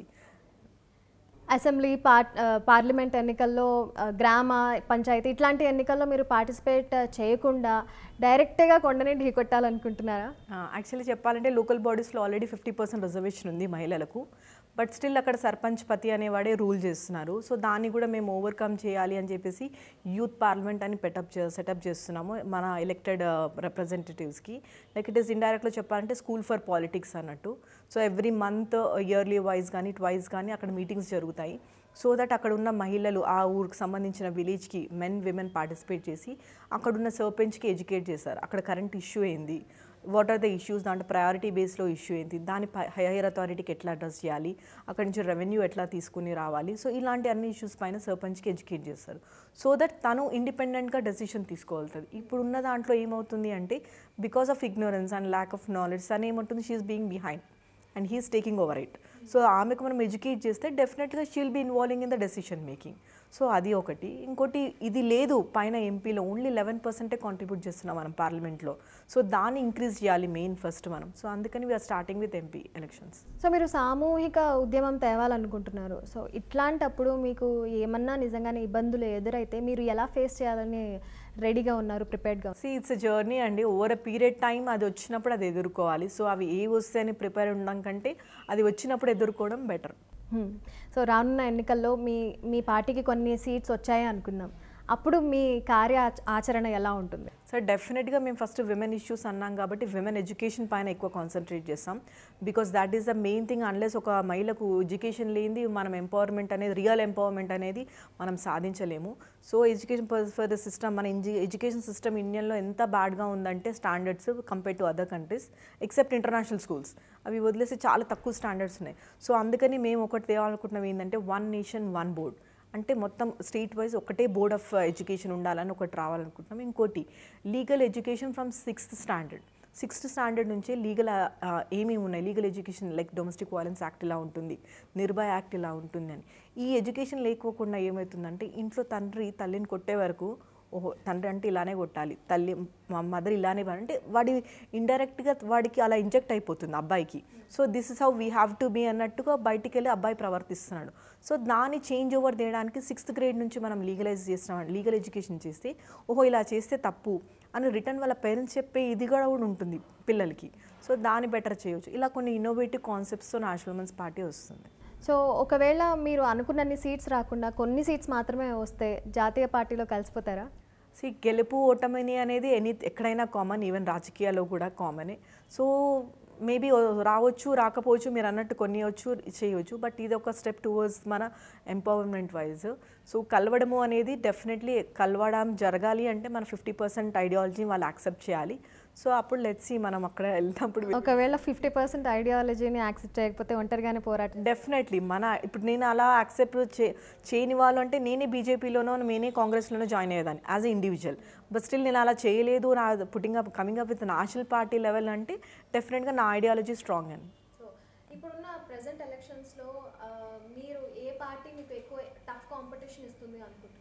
assembly par parliament ఎన్నికల్లో ఆ, గ్రామ పంచాయతీ ఇట్లాంటి ఎన్నికల్లో మీరు participate చేయకుండా డైరెక్ట్గా కొండని ఢీకొట్టాలనుకుంటున్నారా యాక్చువల్లీ చెప్పాలంటే లోకల్ బాడీస్లో ఆల్రెడీ ఫిఫ్టీ పర్సెంట్ రిజర్వేషన్ ఉంది మహిళలకు బట్ స్టిల్ అక్కడ సర్పంచ్ పతి అనేవాడే రూల్ చేస్తున్నారు సో దాన్ని కూడా మేము ఓవర్కమ్ చేయాలి అని చెప్పేసి యూత్ పార్లమెంట్ అని పెట్టప్ సెటప్ చేస్తున్నాము మన ఎలక్టెడ్ రిప్రజెంటేటివ్స్కి లైక్ ఇట్ ఈస్ ఇండైరెక్ట్లో చెప్పాలంటే స్కూల్ ఫర్ పాలిటిక్స్ అన్నట్టు so every month yearly wise కానీ ట్వైస్ కానీ అక్కడ మీటింగ్స్ జరుగుతాయి సో దట్ అక్కడ ఉన్న మహిళలు ఆ ఊరికి సంబంధించిన విలేజ్కి మెన్ విమెన్ పార్టిసిపేట్ చేసి అక్కడున్న సర్పంచ్కి ఎడ్యుకేట్ చేశారు అక్కడ కరెంట్ ఇష్యూ ఏంది వాట్ ఆర్ ద ఇష్యూస్ దాంట్లో ప్రయారిటీ బేస్లో ఇష్యూ ఏంటి దాని హైయర్ అథారిటీకి ఎట్లా అడ్రస్ చేయాలి అక్కడి నుంచి రెవెన్యూ ఎట్లా తీసుకుని రావాలి సో ఇలాంటి అన్ని ఇష్యూస్ పైన సర్పంచ్కి ఎడ్యుకేట్ చేస్తారు సో దట్ తను ఇండిపెండెంట్గా డెసిషన్ తీసుకోగలుగుతుంది ఇప్పుడున్న దాంట్లో ఏమవుతుంది అంటే because of ignorance and lack of knowledge తను ఏమంటుంది she's being behind and he's taking over it so ఆమెకు మనం ఎడ్యుకేట్ చేస్తే డెఫినెట్గా she'll be involving in the decision making so అది ఒకటి ఇంకోటి ఇది లేదు పైన ఎంపీలో ఓన్లీ లెవెన్ పర్సెంటే కాంట్రిబ్యూట్ చేస్తున్నాం మనం పార్లమెంట్లో సో దాన్ని ఇంక్రీజ్ చేయాలి మెయిన్ ఫస్ట్ మనం సో అందుకని we are starting with MP elections so మీరు సామూహిక ఉద్యమం తేవాలనుకుంటున్నారు సో ఇట్లాంటప్పుడు మీకు ఏమన్నా నిజంగానే ఇబ్బందులు ఎదురైతే మీరు ఎలా ఫేస్ చేయాలని రెడీగా ఉన్నారు ప్రిపేర్డ్గా సి ఇట్స్ ఎ జర్నీ అండి ఓవర్ అ పీరియడ్ టైం అది వచ్చినప్పుడు అది ఎదుర్కోవాలి సో అవి ఏ వస్తే అని ప్రిపేర్ ఉండడం కంటే అది వచ్చినప్పుడు ఎదుర్కోవడం బెటర్ సో రానున్న ఎన్నికల్లో మీ మీ పార్టీకి కొన్ని సీట్స్ వచ్చాయి అనుకుందాం అప్పుడు మీ కార్య ఆచ- ఆచరణ ఎలా ఉంటుంది సో డెఫినెట్గా మేము ఫస్ట్ విమెన్ ఇష్యూస్ అన్నాం కాబట్టి విమెన్ ఎడ్యుకేషన్ పైన ఎక్కువ కాన్సన్ట్రేట్ చేస్తాం because that is the main thing unless ఒక మహిళకు ఎడ్యుకేషన్ లేనిది మనం ఎంపవర్మెంట్ అనేది రియల్ ఎంపవర్మెంట్ అనేది మనం సాధించలేము so education for the system మన ఎడ్యుకేషన్ సిస్టమ్ ఇండియన్లో ఎంత బ్యాడ్గా ఉందంటే standards compare to other countries except international schools అవి వదిలేసి చాలా తక్కువ స్టాండర్డ్స్ ఉన్నాయి సో అందుకని మేము ఒకటి తేవాలనుకుంటున్నాం ఏంటంటే వన్ నేషన్ వన్ బోర్డ్ అంటే మొత్తం స్టేట్ వైజ్ ఒకటే బోర్డ్ ఆఫ్ ఎడ్యుకేషన్ ఉండాలని ఒకటి రావాలనుకుంటున్నాం ఇంకోటి legal education from sixth standard sixth standard నుంచే లీగల్ ఏమేమి ఉన్నాయి legal education like domestic violence act ఇలా ఉంటుంది నిర్భయ యాక్ట్ ఇలా ఉంటుంది అని ఈ ఎడ్యుకేషన్ లేకోకుండా ఏమవుతుందంటే ఇంట్లో తండ్రి తల్లిని కొట్టే వరకు ఓహో తండ్రి అంటే ఇలానే కొట్టాలి తల్లి మా మదర్ ఇలానే పని- అంటే వాడి ఇండైరెక్ట్గా వాడికి అలా ఇంజెక్ట్ అయిపోతుంది అబ్బాయికి so this is how we have to be అన్నట్టుగా బయటికి వెళ్ళి అబ్బాయి ప్రవర్తిస్తున్నాడు సో దాన్ని చేంజ్ ఓవర్ చేయడానికి సిక్స్త్ గ్రేడ్ నుంచి మనం లీగలైజ్ చేస్తున్నాం లీగల్ ఎడ్యుకేషన్ చేస్తే ఓహో ఇలా చేస్తే తప్పు అని రిటర్న్ వాళ్ళ పేరెంట్స్ చెప్పే ఇది కూడా కూడా ఉంటుంది పిల్లలకి సో దాన్ని బెటర్ చేయొచ్చు ఇలా కొన్ని ఇన్నోవేటివ్ కాన్సెప్ట్స్తో నేషనల్ ఉమెన్స్ పార్టీ వస్తుంది సో ఒకవేళ మీరు అనుకున్నన్ని సీట్స్ రాకుండా కొన్ని సీట్స్ మాత్రమే వస్తే జాతీయ పార్టీలో కలిసిపోతారా సి గెలుపు ఓటమిని అనేది ఎనీ ఎక్కడైనా కామన్ ఈవెన్ రాజకీయాల్లో కూడా కామనే సో మేబీ రావచ్చు రాకపోవచ్చు మీరు అన్నట్టు కొన్ని వచ్చు చేయవచ్చు బట్ ఇది ఒక స్టెప్ టువర్డ్స్ మన ఎంపవర్మెంట్ వైజ్ సో కలవడము అనేది డెఫినెట్లీ కలవడం జరగాలి అంటే మన ఫిఫ్టీ పర్సెంట్ ఐడియాలజీ వాళ్ళు యాక్సెప్ట్ చేయాలి సో అప్పుడు లెట్స్ మనం అక్కడ వెళ్ళినప్పుడు ఒకవేళ ఫిఫ్టీ పర్సెంట్ ఐడియాలజీని యాక్సెప్ట్ చేయకపోతే ఒంటరిగానే పోరాటం డెఫినెట్లీ మన ఇప్పుడు నేను అలా యాక్సెప్ట్ చే చేయని వాళ్ళు అంటే నేనే బీజేపీలోనో నేనే కాంగ్రెస్లోనో జాయిన్ అయ్యేదాన్ని as a individual but still నేను అలా చేయలేదు నా putting up coming up with national party level అంటే డెఫినెట్గా నా ఐడియాలజీ స్ట్రాంగ్ అని సో ఇప్పుడున్న ప్రెసెంట్ ఎలక్షన్స్లో మీరు ఏ పార్టీ మీకు ఎక్కువ టఫ్ కాంపిటీషన్ ఇస్తుంది అనుకుంటున్నారు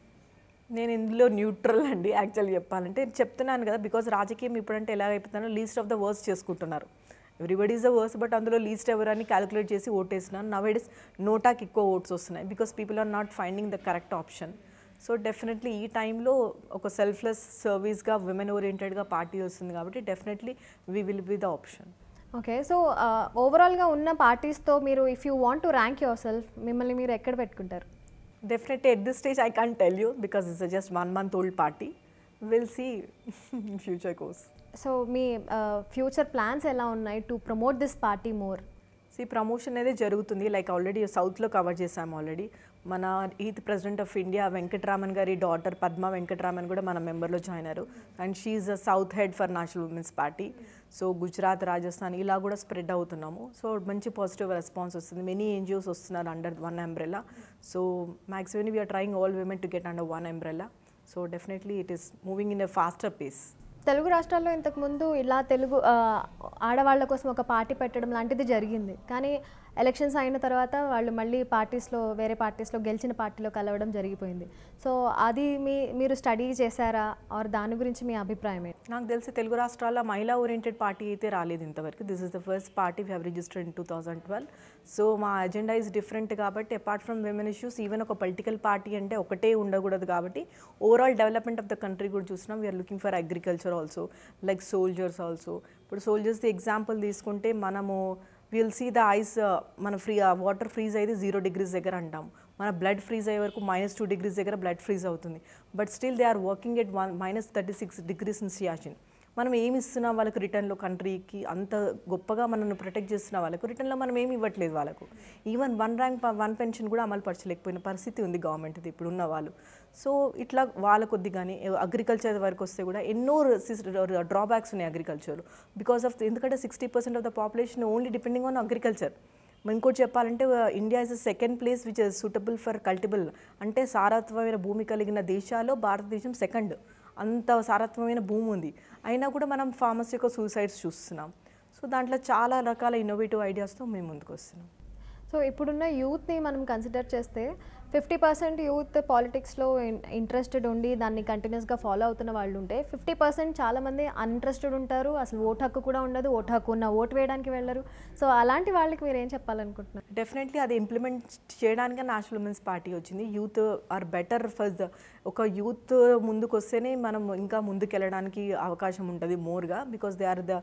నేను ఇందులో న్యూట్రల్ అండి యాక్చువల్ చెప్పాలంటే చెప్తున్నాను కదా బికాజ్ రాజకీయం ఇప్పుడంటే ఎలా అయిపోతుందో లీస్ట్ ఆఫ్ ద వర్స్ చేసుకుంటున్నారు everybody is the worse but అందులో లీస్ట్ ఎవరని క్యాలిక్యులేట్ చేసి ఓటేసినారు నవేడేస్ నోటాకి ఎక్కువ ఓట్స్ వస్తున్నాయి because people are not finding the correct option so definitely ఈ టైంలో ఒక సెల్ఫ్లెస్ సర్వీస్గా విమెన్ ఓరియంటెడ్గా పార్టీ వస్తుంది కాబట్టి డెఫినెట్లీ వీ విల్ బి ద ఆప్షన్ ఓకే సో ఓవరాల్గా ఉన్న పార్టీస్తో మీరు if you want to rank yourself మిమ్మల్ని మీరు ఎక్కడ పెట్టుకుంటారు definitely at this stage I can tell you because it's just one month old party will see future course so మీ ఫ్యూచర్ ప్లాన్స్ ఎలా ఉన్నాయి to promote this party more see promotion అనేది జరుగుతుంది like already సౌత్లో cover చేసాము already మన eighth president of India Venkataraman గారి daughter Padma Venkataraman కూడా మన మెంబర్లో జాయిన్ అయ్యారు and she a south head for national women's party so Gujarat Rajasthan ఇలా కూడా స్ప్రెడ్ అవుతున్నాము సో మంచి పాజిటివ్ రెస్పాన్స్ వస్తుంది మెనీ ఎన్జిఓస్ వస్తున్నారు under one umbrella so maximum we are trying all women to get under one umbrella so definitely it is moving in a faster pace Telugu రాష్ట్రాల్లో ఇంతకుముందు ఇలా తెలుగు ఆ, ఆడవాళ్ళ కోసం ఒక పార్టీ పెట్టడం లాంటిది జరిగింది కానీ ఎలక్షన్స్ అయిన తర్వాత వాళ్ళు మళ్ళీ పార్టీస్లో వేరే పార్టీస్లో గెలిచిన పార్టీలో కలవడం జరిగిపోయింది సో అది మీ మీరు స్టడీ చేశారా ఆర్ దాని గురించి మీ అభిప్రాయం ఏంటి నాకు తెలిసి తెలుగు రాష్ట్రాల్లో మహిళా ఓరియంటెడ్ పార్టీ అయితే రాలేదు ఇంతవరకు this is the first party we have registered in two thousand twelve so మా అజెండా ఇస్ డిఫరెంట్ కాబట్టి apart from women issues even ఒక పొలిటికల్ పార్టీ అంటే ఒకటే ఉండకూడదు కాబట్టి overall development of the country కూడా చూసినాం we are looking for agriculture also like soldiers also ఇప్పుడు సోల్జర్స్ది ఎగ్జాంపుల్ తీసుకుంటే మనము విల్ సీ ద ఐస్ మన ఫ్రీ వాటర్ ఫ్రీజ్ అయితే జీరో డిగ్రీస్ దగ్గర అంటాం మన బ్లడ్ ఫ్రీజ్ అయ్యే వరకు మైనస్ టూ డిగ్రీస్ దగ్గర బ్లడ్ ఫ్రీజ్ అవుతుంది but still they are working at one minus thirty six degrees in Siachen మనం ఏమి ఇస్తున్నాం వాళ్ళకి రిటర్న్లో కంట్రీకి అంత గొప్పగా మనల్ని ప్రొటెక్ట్ చేస్తున్న వాళ్ళకు రిటర్న్లో మనం ఏమి ఇవ్వట్లేదు వాళ్ళకు even one rank one pension కూడా అమలు పరచలేకపోయిన పరిస్థితి ఉంది గవర్నమెంట్ది ఇప్పుడు ఉన్న వాళ్ళు సో ఇట్లా వాళ్ళ కొద్ది కానీ అగ్రికల్చర్ వరకు వస్తే కూడా ఎన్నో డ్రాబ్యాక్స్ ఉన్నాయి అగ్రికల్చర్ బికాస్ ఆఫ్ ఎందుకంటే sixty percent of the population only depending on agriculture ఇంకోటి చెప్పాలంటే India is second place which is suitable for cultivable అంటే సారత్వమైన భూమి కలిగిన దేశాల్లో భారతదేశం సెకండ్ అంత సారత్వమైన భూమి ఉంది అయినా కూడా మనం ఫార్మర్స్ యొక్క సూసైడ్స్ చూస్తున్నాం సో దాంట్లో చాలా రకాల ఇన్నోవేటివ్ ఐడియాస్తో మేము ముందుకు వస్తున్నాం సో ఇప్పుడున్న యూత్ని మనం కన్సిడర్ చేస్తే ఫిఫ్టీ పర్సెంట్ యూత్ పాలిటిక్స్లో ఇంట్రెస్టెడ్ ఉండి దాన్ని కంటిన్యూస్గా ఫాలో అవుతున్న వాళ్ళు ఉంటే ఫిఫ్టీ పర్సెంట్ చాలామంది అన్ఇంట్రెస్టెడ్ ఉంటారు అసలు ఓటు హక్కు కూడా ఉండదు ఓటు హక్కు ఉన్న ఓటు వేయడానికి వెళ్ళరు సో అలాంటి వాళ్ళకి మీరు ఏం చెప్పాలనుకుంటున్నారు డెఫినెట్లీ అది ఇంప్లిమెంట్ చేయడానికి నేషనల్ ఉమెన్స్ పార్టీ వచ్చింది youth are better for the ఒక యూత్ ముందుకు వస్తేనే మనం ఇంకా ముందుకు వెళ్ళడానికి అవకాశం ఉంటుంది మోర్గా బికాస్ దే ఆర్ ద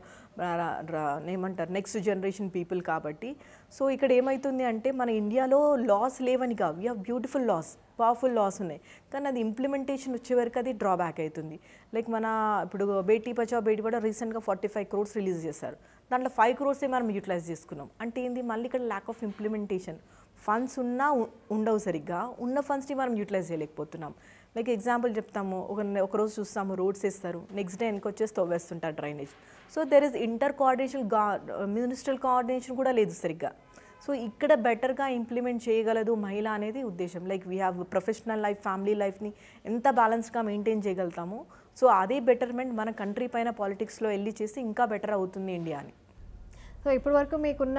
ఏమంటారు నెక్స్ట్ జనరేషన్ పీపుల్ కాబట్టి సో ఇక్కడ ఏమవుతుంది అంటే మన ఇండియాలో లాస్ లేవని కావు we have beautiful laws powerful laws ఉన్నాయి కానీ అది ఇంప్లిమెంటేషన్ వచ్చే వరకు అది డ్రాబ్యాక్ అవుతుంది లైక్ మన ఇప్పుడు బేటీ బచావ్ బేటీ కూడా రీసెంట్గా ఫార్టీ ఫైవ్ క్రోర్స్ రిలీజ్ చేశారు దాంట్లో ఫైవ్ క్రోర్సే మనం యూటిలైజ్ చేసుకున్నాం అంటే ఏంది మళ్ళీ ఇక్కడ ల్యాక్ ఆఫ్ ఇంప్లిమెంటేషన్ ఫండ్స్ ఉన్నా ఉ- ఉండవు సరిగ్గా ఉన్న ఫండ్స్ని మనం యూటిలైజ్ చేయలేకపోతున్నాం లైక్ ఎగ్జాంపుల్ చెప్తాము ఒక ఒక రోజు చూస్తాము రోడ్స్ వేస్తారు నెక్స్ట్ డే వెనక వచ్చేసి తవ్వేస్తుంటారు drainage so there is inter coordination గా మినిస్ట్రల్ కోఆర్డినేషన్ కూడా లేదు సరిగ్గా సో ఇక్కడ బెటర్గా ఇంప్లిమెంట్ చేయగలదు మహిళ అనేది ఉద్దేశం like we have professional life family లైఫ్ని ఎంత బ్యాలెన్స్గా మెయింటైన్ చేయగలుగుతామో సో అదే బెటర్మెంట్ మన కంట్రీ పైన పాలిటిక్స్లో వెళ్ళి చేసి ఇంకా బెటర్ అవుతుంది ఇండియా అని సో ఇప్పటి వరకు మీకున్న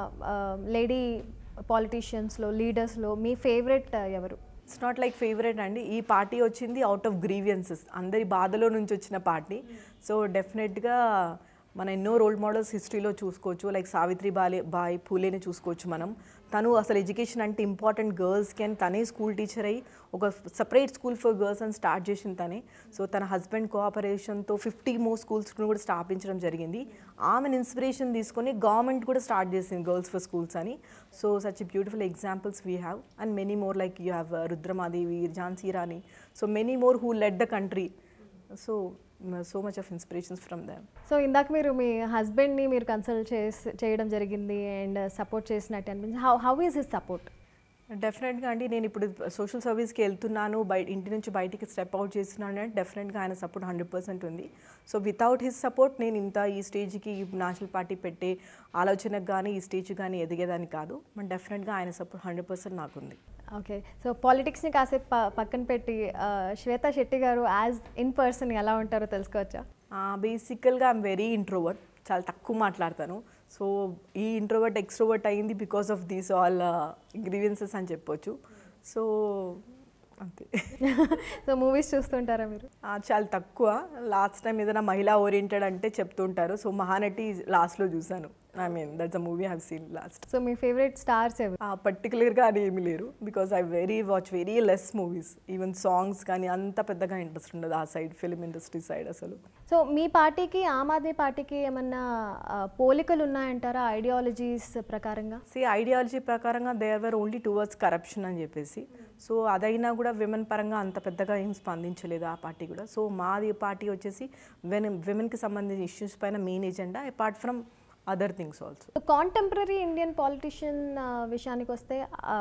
లేడీ పాలిటీషియన్స్లో లీడర్స్లో మీ ఫేవరెట్ ఎవరు ఇట్స్ నాట్ లైక్ ఫేవరెట్ అండి ఈ పార్టీ వచ్చింది అవుట్ ఆఫ్ గ్రీవియన్సెస్ అందరి బాధలో నుంచి వచ్చిన పార్టీ సో డెఫినెట్గా మన ఎన్నో రోల్ మోడల్స్ హిస్టరీలో చూసుకోవచ్చు లైక్ సావిత్రి బాలే బాయ్ పూలేని చూసుకోవచ్చు మనం తను అసలు ఎడ్యుకేషన్ అంటే ఇంపార్టెంట్ గర్ల్స్కి అని తనే స్కూల్ టీచర్ అయ్యి ఒక సపరేట్ స్కూల్ ఫర్ గర్ల్స్ అని స్టార్ట్ చేసింది తనే సో తన హస్బెండ్ కోఆపరేషన్తో ఫిఫ్టీ మోర్ స్కూల్స్ను కూడా స్థాపించడం జరిగింది ఆమెను ఇన్స్పిరేషన్ తీసుకొని గవర్నమెంట్ కూడా స్టార్ట్ చేసింది గర్ల్స్ ఫర్ స్కూల్స్ అని so such beautiful examples we have and many more like you have Rudramadevi Jhansi Rani so many more who led the country so so much of inspirations from them so ఇందాక మీరు మీ హస్బెండ్ని మీరు consult చేసి చేయడం జరిగింది and support చేసినట్టు అనిపించింది how how is his support డెఫినెట్గా అండి నేను ఇప్పుడు సోషల్ సర్వీస్కి వెళ్తున్నాను బయట ఇంటి నుంచి బయటికి స్టెప్ అవుట్ చేస్తున్నాను అంటే డెఫినెట్గా ఆయన సపోర్ట్ హండ్రెడ్ పర్సెంట్ ఉంది సో వితౌట్ హిస్ సపోర్ట్ నేను ఇంత ఈ స్టేజ్కి నేషనల్ పార్టీ పెట్టే ఆలోచనకు కానీ ఈ స్టేజ్ కానీ ఎదిగేదాన్ని కాదు బట్ డెఫినెట్గా ఆయన సపోర్ట్ హండ్రెడ్ పర్సెంట్ నాకుంది ఓకే సో పాలిటిక్స్ని కాసేపు ప- పక్కన పెట్టి ఆ, శ్వేతా శెట్టి గారు యాజ్ ఇన్ పర్సన్ ఎలా ఉంటారో తెలుసుకోవచ్చా బేసికల్గా ఐమ్ వెరీ ఇంట్రోవర్ట్ చాలా తక్కువ మాట్లాడతాను సో ఈ ఇంట్రోవర్ట్ ఎక్స్ట్రోవర్ట్ అయింది because of these all ingredients అని చెప్పొచ్చు సో అంతే సో మూవీస్ చూస్తుంటారా మీరు ఆ, చాలా తక్కువ లాస్ట్ టైం ఏదైనా మహిళా ఓరియంటెడ్ అంటే చెప్తుంటారు సో మహానటి లాస్ట్లో చూసాను I mean that's a movie have seen last so మీ ఫేవరెట్ స్టార్స్ ఎవరు పర్టికులర్గా అని ఏమీ లేరు because I very watch very less movies even songs కానీ అంత పెద్దగా ఇంట్రెస్ట్ ఉండదు ఆ సైడ్ ఫిలిం ఇండస్ట్రీ సైడ్ అసలు సో మీ పార్టీకి ఆమ్ ఆద్మీ పార్టీకి ఏమన్నా ఆ, పోలికలు ఉన్నాయంటారా ఐడియాలజీస్ ప్రకారంగా సి ఐడియాలజీ ప్రకారంగా there were only towards corruption అని చెప్పేసి సో అదైనా కూడా విమెన్ పరంగా అంత పెద్దగా ఏం స్పందించలేదు ఆ పార్టీ కూడా సో మాది పార్టీ వచ్చేసి వెన్ విమెన్కి సంబంధించిన ఇష్యూస్ పైన main agenda apart from other things also contemporary Indian politician విషయానికి వస్తే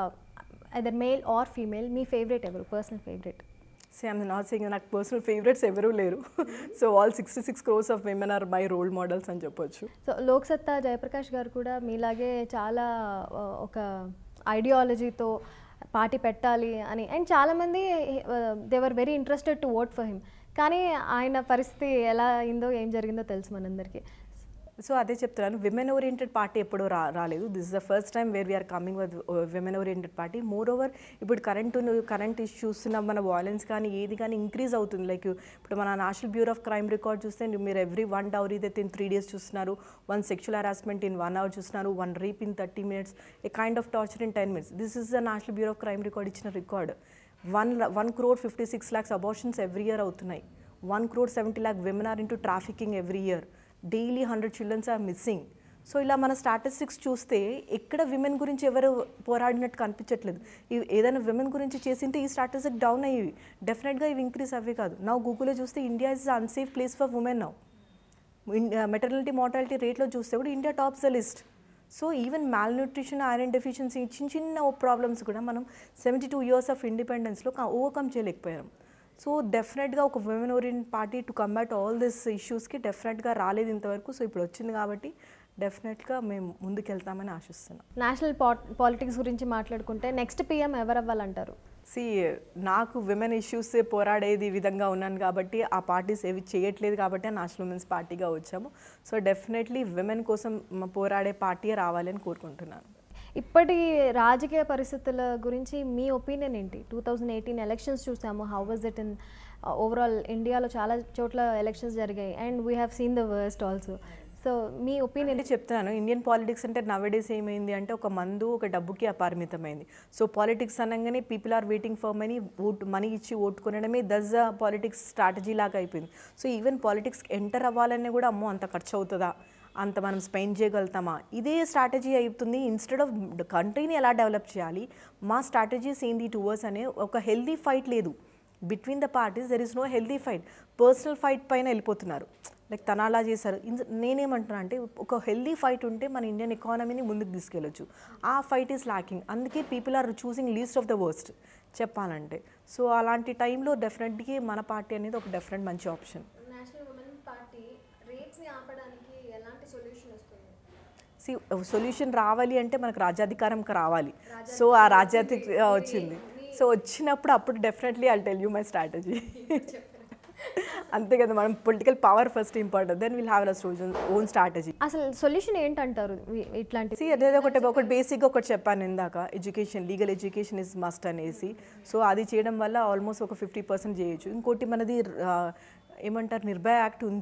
అదర్ మేల్ ఆర్ ఫీమేల్ మీ ఫేవరెట్ ఎవరు personal favourite same not saying నాకు పర్సనల్ ఫేవరెట్స్ ఎవరూ లేరు so all sixty six crores of women are my role models అని చెప్పొచ్చు so Loksatta Jayaprakash గారు కూడా మీలాగే చాలా ఆ, ఒక ఐడియాలజీతో పార్టీ పెట్టాలి అని అండ్ చాలామంది they were very interested to vote for him కానీ ఆయన పరిస్థితి ఎలా అయిందో ఏం జరిగిందో తెలుసు మనందరికీ సో అదే చెప్తున్నాను విమెన్ ఓరియంటెడ్ పార్టీ ఎప్పుడూ రా రాలేదు this is the first time where we are coming with women oriented party moreover ఇప్పుడు కరెంట్ కరెంట్ ఇష్యూస్ చూస్తున్న మన వాయిలెన్స్ కానీ ఏది కానీ ఇంక్రీజ్ అవుతుంది లైక్ ఇప్పుడు మన national bureau of crime record చూస్తే మీరు ఎవ్రీ వన్ డౌరీ అయితే ఇన్ త్రీ డేస్ చూస్తున్నారు one sexual harassment in one hour చూస్తున్నారు one rape in thirty minutes a kind of torture in ten minutes this is the national bureau of crime record ఇచ్చిన record one one crore fifty six lakhs abortions every year అవుతున్నాయి one crore seventy lakh women are into trafficking every year daily hundred children's are missing so ఇలా మన statistics చూస్తే ఎక్కడ women గురించి ఎవరు పోరాడినట్టు కనిపించట్లేదు ఇవి ఏదైనా విమెన్ గురించి చేసింటే ఈ స్టాటిస్టిక్ డౌన్ అయ్యేవి డెఫినెట్గా ఇవి ఇంక్రీజ్ అవ్వే కాదు నా గూగుల్లో చూస్తే India is unsafe place for women now maternity mortality రేట్లో చూస్తే కూడా India tops the list so even malnutrition iron deficiency చిన్న చిన్న ప్రాబ్లమ్స్ కూడా మనం సెవెంటీ టూ ఇయర్స్ ఆఫ్ ఇండిపెండెన్స్లో ఓవర్కమ్ చేయలేకపోయాం సో డెఫినెట్గా ఒక women orient party to combat all this ఇష్యూస్కి డెఫినెట్గా రాలేదు ఇంతవరకు సో ఇప్పుడు వచ్చింది కాబట్టి డెఫినెట్గా మేము ముందుకెళ్తామని ఆశిస్తున్నాం నేషనల్ పాలిటిక్స్ గురించి మాట్లాడుకుంటే నెక్స్ట్ పిఎం ఎవరు అవ్వాలంటారు సి నాకు విమెన్ ఇష్యూస్ పోరాడేది ఈ విధంగా ఉన్నాను కాబట్టి ఆ పార్టీస్ ఏవి చేయట్లేదు కాబట్టి నేషనల్ ఉమెన్స్ పార్టీగా వచ్చాము సో డెఫినెట్లీ విమెన్ కోసం మ- పోరాడే పార్టీ రావాలని కోరుకుంటున్నాను ఇప్పటి రాజకీయ పరిస్థితుల గురించి మీ ఒపీనియన్ ఏంటి టూ థౌజండ్ ఎయిటీన్ ఎలక్షన్స్ చూసాము how was it in overall ఇండియాలో చాలా చోట్ల ఎలక్షన్స్ జరిగాయి and we have seen the worst also so మీ ఒపీనియన్ నేను చెప్తున్నాను ఇండియన్ పాలిటిక్స్ అంటే నవడేస్ ఏమైంది అంటే ఒక మందు ఒక డబ్బుకి అపరిమితమైంది సో పాలిటిక్స్ అనగానే people are waiting for money vote money ఇచ్చి ఓటు కొనడమే దస్ పాలిటిక్స్ స్ట్రాటజీ లాగా అయిపోయింది సో ఈవెన్ పాలిటిక్స్ ఎంటర్ అవ్వాలనే కూడా అమ్మో అంత ఖర్చు అవుతుందా అంత మనం స్పెండ్ చేయగలుగుతామా ఇదే స్ట్రాటజీ అవుతుంది ఇన్స్టెడ్ ఆఫ్ కంట్రీని ఎలా డెవలప్ చేయాలి మా స్ట్రాటజీస్ ఏంది టువర్స్ అనే ఒక హెల్దీ ఫైట్ లేదు between the parties there is no healthy fight personal fight పైన వెళ్ళిపోతున్నారు లైక్ తన అలా చేశారు ఇన్ నేనేమంటున్నా అంటే ఒక హెల్దీ ఫైట్ ఉంటే మన ఇండియన్ ఎకానమీని ముందుకు తీసుకెళ్ళొచ్చు ఆ ఫైట్ ఈస్ లాకింగ్ అందుకే people are choosing least of the worst చెప్పాలంటే సో అలాంటి టైంలో డెఫినెట్గా మన పార్టీ అనేది ఒక డెఫినెట్ మంచి ఆప్షన్ నేషనల్ ఉమెన్ పార్టీ రేప్స్ని ఆపడానికి ఎలాంటి సొల్యూషన్ వస్తుంది సి సొల్యూషన్ రావాలి అంటే మనకు రాజ్యాధికారం రావాలి సో ఆ రాజ్యాధి వచ్చింది సో వచ్చినప్పుడు అప్పుడు definitely I tell you my strategy అంతే కదా మనం political power first important then will have a own strategy అసలు సొల్యూషన్ ఏంటంటారు వీ- ఇట్లాంటి సి అదే ఒకటి ఒకటి బేసిక్ ఒకటి చెప్పాను ఇందాక education legal education is must అనేసి సో అది చేయడం వల్ల ఆల్మోస్ట్ ఒక ఫిఫ్టీ పర్సెంట్ చేయొచ్చు ఇంకోటి మనది ఆ, ఏమంటారు నిర్భయ యాక్ట్ ఉంది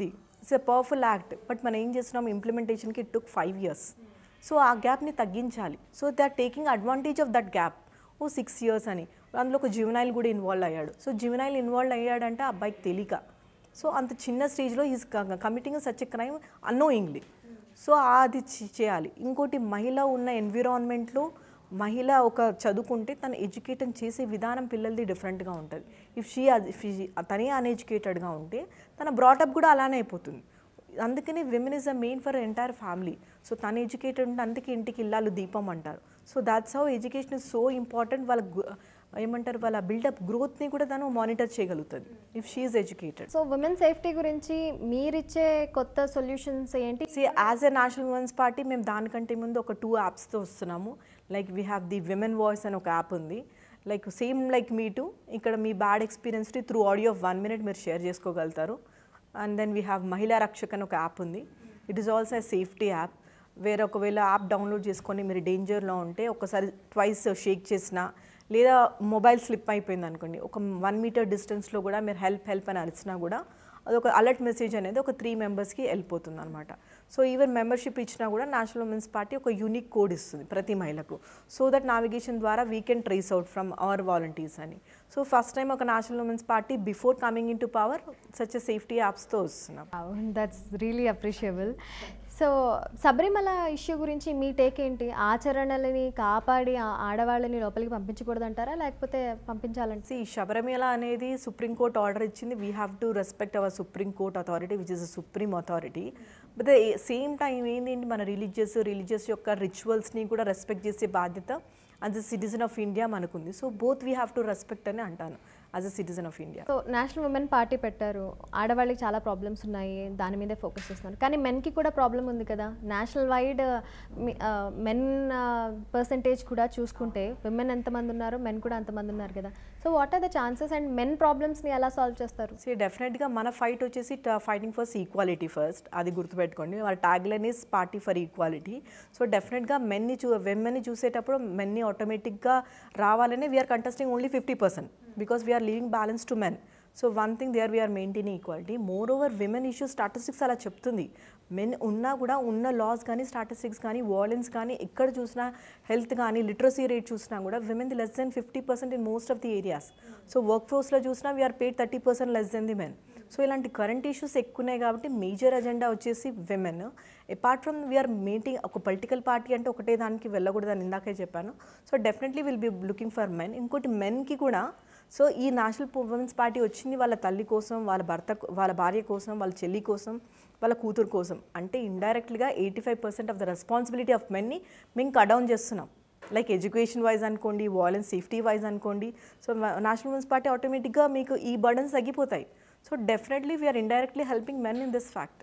it's a powerful act but మనం ఏం చేస్తున్నాం ఇంప్లిమెంటేషన్కి it took five years so ఆ గ్యాప్ని తగ్గించాలి so they are taking advantage of that gap ఓ సిక్స్ ఇయర్స్ అని అందులో ఒక జివనైల్ కూడా ఇన్వాల్వ్ అయ్యాడు సో జివనైల్ ఇన్వాల్వ్ అయ్యాడంటే ఆ అబ్బాయికి తెలియక సో అంత చిన్న స్టేజ్లో is committing such a crime annoyingly so అది చే- చేయాలి ఇంకోటి మహిళ ఉన్న ఎన్విరాన్మెంట్లో మహిళ ఒక చదువుకుంటే తను ఎడ్యుకేషన్ చేసే విధానం పిల్లలది డిఫరెంట్గా ఉంటుంది ఇఫ్ షీ ఇఫ్ తనే అన్ఎడ్యుకేటెడ్గా ఉంటే తన బ్రాటప్ కూడా అలానే అయిపోతుంది అందుకని women is a main for entire family so తను ఎడ్యుకేటెడ్ ఉంటే అందుకే ఇంటికి ఇల్లాలు దీపం అంటారు so that's how education is so important వాళ్ళ గు- ఏమంటారు వాళ్ళ బిల్డప్ గ్రోత్ని కూడా తను మానిటర్ చేయగలుగుతుంది if she is educated so women safety గురించి మీరిచ్చే కొత్త సొల్యూషన్స్ ఏంటి see as a national women's party మేము దానికంటే ముందు ఒక టూ యాప్స్తో వస్తున్నాము like we have the women voice అని ఒక యాప్ ఉంది like same like me too ఇక్కడ మీ బ్యాడ్ ఎక్స్పీరియన్స్ని through audio of one minute మీరు షేర్ చేసుకోగలుగుతారు and then we have Mahila Rakshak అని ఒక యాప్ ఉంది it is also safety app వేరే ఒకవేళ యాప్ డౌన్లోడ్ చేసుకొని మీరు డేంజర్లో ఉంటే ఒకసారి ట్వైస్ షేక్ చేసినా లేదా మొబైల్ స్లిప్ అయిపోయింది అనుకోండి ఒక వన్ మీటర్ డిస్టెన్స్లో కూడా మీరు హెల్ప్ హెల్ప్ అని అరిచినా కూడా అదొక అలర్ట్ మెసేజ్ అనేది ఒక త్రీ మెంబర్స్కి వెళ్ళిపోతుంది అనమాట సో ఈవెన్ మెంబర్షిప్ ఇచ్చినా కూడా నేషనల్ ఉమెన్స్ పార్టీ ఒక యూనిక్ కోడ్ ఇస్తుంది ప్రతి మహిళకు సో దట్ నావిగేషన్ ద్వారా we can trace out from our volunteers అని సో ఫస్ట్ టైం ఒక national women's party before coming in to power such safety యాప్స్తో వస్తున్నాం that's really appreciable so Sabarimala issue గురించి మీ టేక్ ఏంటి ఆచరణలని కాపాడి ఆ ఆడవాళ్ళని లోపలికి పంపించకూడదంటారా లేకపోతే పంపించాలంటే సి శబరిమల అనేది సుప్రీంకోర్టు ఆర్డర్ ఇచ్చింది we have to respect our supreme court authority which is a supreme authority but same time ఏంటి మన రిలీజియస్ రిలీజియస్ యొక్క రిచువల్స్ని కూడా రెస్పెక్ట్ చేసే బాధ్యత as a citizen of India మనకుంది so both we have to respect అని అంటాను as a citizen of India so national women party పెట్టారు ఆడవాళ్ళకి చాలా ప్రాబ్లమ్స్ ఉన్నాయి దాని మీదే ఫోకస్ చేస్తున్నారు కానీ మెన్కి కూడా ప్రాబ్లం ఉంది కదా నేషనల్ వైడ్ మెన్ పర్సంటేజ్ కూడా చూసుకుంటే విమెన్ ఎంతమంది ఉన్నారు మెన్ కూడా అంతమంది ఉన్నారు కదా so what are the chances and men ప్రాబ్లమ్స్ని ఎలా సాల్వ్ చేస్తారు సో డెఫినెట్గా మన ఫైట్ వచ్చేసి ఫైటింగ్ ఫర్ ఈక్వాలిటీ ఫస్ట్ అది గుర్తుపెట్టుకోండి వాళ్ళ tagline is party for equality so డెఫినెట్గా మెన్ని చూ వెమ్మెన్ని చూసేటప్పుడు మెన్ని ఆటోమేటిక్గా రావాలని we're contesting only fifty percent because we're leaving balance to men so one thing they are we're maintaining equality more over women issue statistics అలా చెప్తుంది మెన్ ఉన్నా కూడా ఉన్న లాస్ కానీ స్టాటిస్టిక్స్ కానీ వాలెన్స్ కానీ ఎక్కడ చూసినా హెల్త్ కానీ లిటరసీ రేట్ చూసినా కూడా women the less than fifty percent in most of the areas so work ఫోర్స్లో చూసినా we're paid thirty percent less than the men so ఇలాంటి కరెంట్ ఇష్యూస్ ఎక్కువ ఉన్నాయి కాబట్టి మేజర్ అజెండా వచ్చేసి women apart from we're meeting ఒక political party అంటే ఒకటే దానికి వెళ్ళకూడదని ఇందాకే చెప్పాను so definitely will be looking for men ఇంకోటి మెన్కి కూడా సో ఈ నేషనల్ ఉమెన్స్ పార్టీ వచ్చింది వాళ్ళ తల్లి కోసం వాళ్ళ భర్త వాళ్ళ భార్య కోసం వాళ్ళ చెల్లి కోసం వాళ్ళ కూతురు కోసం అంటే ఇండైరెక్ట్గా eighty five percent of the responsibility of మెన్ని మేము కట్ డౌన్ చేస్తున్నాం లైక్ ఎడ్యుకేషన్ వైజ్ అనుకోండి వాలెన్స్ సేఫ్టీ వైజ్ అనుకోండి సో నేషనల్ ఉమెన్స్ పార్టీ ఆటోమేటిక్గా మీకు ఈ బర్డన్స్ తగ్గిపోతాయి so definitely we're indirectly helping men in this fact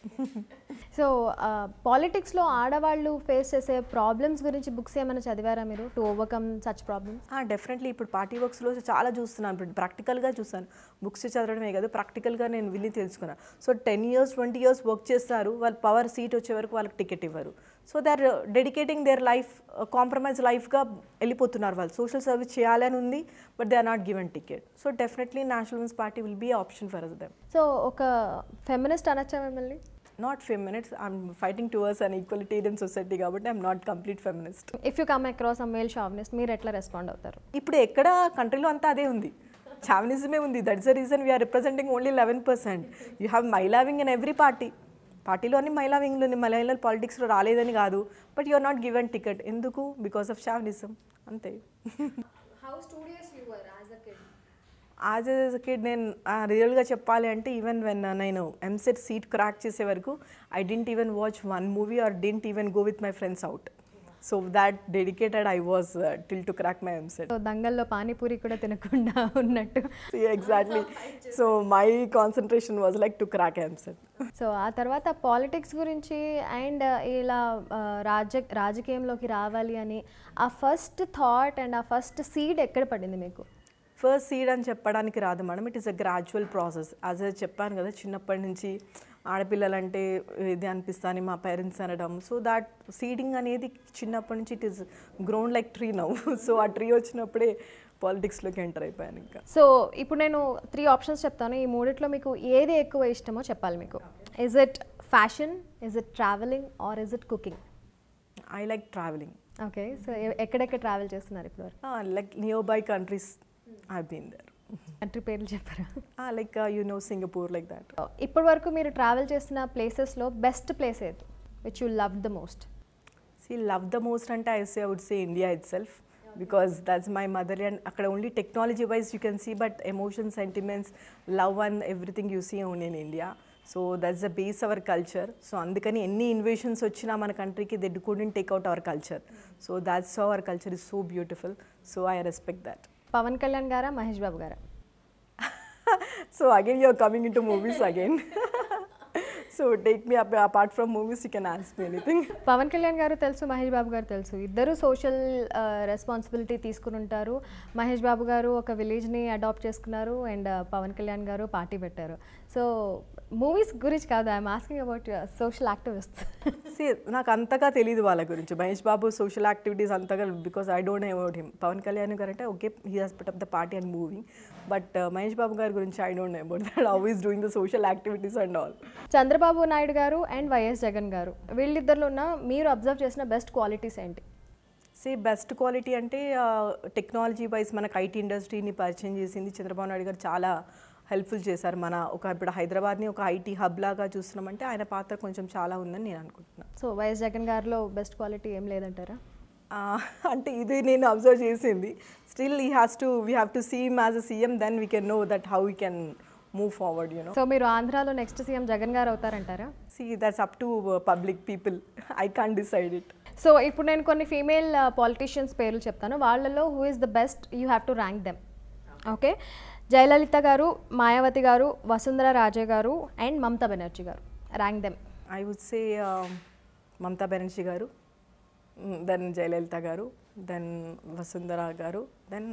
so పాలిటిక్స్లో ఆడవాళ్ళు ఫేస్ చేసే ప్రాబ్లమ్స్ గురించి బుక్స్ ఏమైనా చదివారా మీరు to overcome such problems definitely ఇప్పుడు పార్టీ వర్క్స్లో చాలా చూస్తున్నాను ఇప్పుడు ప్రాక్టికల్గా చూస్తాను బుక్స్ చదవడమే కాదు ప్రాక్టికల్గా నేను విని తెలుసుకున్నాను so ten years twenty years work చేస్తారు వాళ్ళు పవర్ సీట్ వచ్చే వరకు వాళ్ళకి టికెట్ ఇవ్వరు so they are dedicating their life compromise లైఫ్గా వెళ్ళిపోతున్నారు వాళ్ళు సోషల్ సర్వీస్ చేయాలని ఉంది but they are not given ticket so definitely national women's party will be option for us them so ఒక ఫెమినిస్ట్ అనొచ్చా మిమ్మల్ని not feminist I'm fighting towards an egalitarian society కాబట్టి I'm not complete feminist if you come across a male chauvinist మీరు ఎట్లా respond అవుతారు ఇప్పుడు ఎక్కడ కంట్రీలో అంతా అదే ఉంది చావనిజమే ఉంది that's the reason we're representing only eleven percent you have mahila wing in every party పార్టీలో అన్ని మహిళా వింగ్లోని మహిళలు పాలిటిక్స్లో రాలేదని కాదు but you are not given ticket ఎందుకు బికాస్ ఆఫ్ షావనిజం అంతే how studious you were as a kid as a kid నేను రియల్గా చెప్పాలి అంటే ఈవెన్ వెన్ నేను ఎంసెట్ సీట్ క్రాక్ చేసే వరకు I didn't even watch one movie or didn't even go with my friends out so that dedicated I was till to crack my EAMCET so దంగల్లో పానీపూరి కూడా తినకుండా ఉన్నట్టు exactly so my concentration was like to crack EAMCET so ఆ తర్వాత politics గురించి and ఇలా ఆ, రాజ రాజకీయంలోకి రావాలి అని ఆ ఫస్ట్ థాట్ అండ్ ఆ ఫస్ట్ సీడ్ ఎక్కడ పడింది మీకు ఫస్ట్ సీడ్ అని చెప్పడానికి రాదు madam it is a gradual process as a చెప్పాను కదా చిన్నప్పటి నుంచి ఆడపిల్లలంటే ఇది అనిపిస్తాను మా పేరెంట్స్ అనడం సో దాట్ సీడింగ్ అనేది చిన్నప్పటి నుంచి it is ground like tree నవ్వు సో ఆ ట్రీ వచ్చినప్పుడే పాలిటిక్స్లోకి ఎంటర్ అయిపోయాను ఇంకా సో ఇప్పుడు నేను త్రీ ఆప్షన్స్ చెప్తాను ఈ మూడిట్లో మీకు ఏది ఎక్కువ ఇష్టమో చెప్పాలి మీకు is it fashion is it travelling or is it cooking I like travelling okay so ఎక్కడెక్కడ ట్రావెల్ చేస్తున్నారు ఇప్పుడు like near by countries I been there country పేర్లు చెప్పారా like you know Singapore like that ఇప్పటి వరకు మీరు ట్రావెల్ చేసిన ప్లేసెస్లో బెస్ట్ ప్లేస్ ఏది which you love the most see love the most అంటే I say would say India itself because that's my mother and అక్కడ only technology wise you can see but emotion sentiments love and everything you see own in India so that's the base our culture so అందుకని ఎన్ని invasions వచ్చినా మన కంట్రీకి they couldn't take out our culture so that's our culture is so beautiful so I respect that Pawan Kalyan గారా మహేష్ బాబు గారా so again you're coming into movies again so take me up apart from movies you can ask me anything Pawan Kalyan గారు తెలుసు మహేష్ బాబు గారు తెలుసు ఇద్దరు social responsibility తీసుకుని ఉంటారు మహేష్ బాబు గారు ఒక విలేజ్ని అడాప్ట్ చేసుకున్నారు అండ్ పవన్ కళ్యాణ్ గారు పార్టీ పెట్టారు సో మూవీస్ గురించి కాదు I'm asking about social activist See, నాకు అంతగా తెలియదు వాళ్ళ గురించి మహేష్ బాబు సోషల్ యాక్టివిటీస్ అంతగా because I don't know about him Pawan Kalyan గారు అంటే okay he has put up the party and moving but Mahesh Babu గారి గురించి I don't know about that how is doing the social activities and all Chandrababu Naidu గారు and YS Jagan గారు వీళ్ళిద్దరిలో ఉన్న మీరు observe చేసిన బెస్ట్ క్వాలిటీస్ ఏంటి సే బెస్ట్ క్వాలిటీ అంటే టెక్నాలజీ వైజ్ మనకు ఐటీ ఇండస్ట్రీని పరిచయం చేసింది చంద్రబాబు నాయుడు గారు చాలా హెల్ప్ఫుల్ చేశారు మన ఒక ఇప్పుడు హైదరాబాద్ని ఒక ఐటీ హబ్ లాగా చూస్తున్నామంటే ఆయన పాత్ర కొంచెం చాలా ఉందని నేను అనుకుంటున్నాను సో వైఎస్ జగన్ గారిలో బెస్ట్ క్వాలిటీ ఏం లేదంటారా ఆ, అంటే ఇది నేను అబ్జర్వ్ చేసింది still he has to we have to seem as a CM then we can know that how we can move forward you know so మీరు ఆంధ్రాలో నెక్స్ట్ సీఎం జగన్ గారు అవుతారంటారా see that's up to public people I can't decide it so ఇప్పుడు నేను కొన్ని female politicians పేర్లు చెప్తాను వాళ్ళలో who is the best you have to rank them okay Jayalalitha గారు మాయావతి గారు వసుంధర రాజే గారు అండ్ మమతా బెనర్జీ గారు rank them I would say Mamata Banerjee గారు దెన్ జయలలిత గారు దెన్ వసుంధర గారు దెన్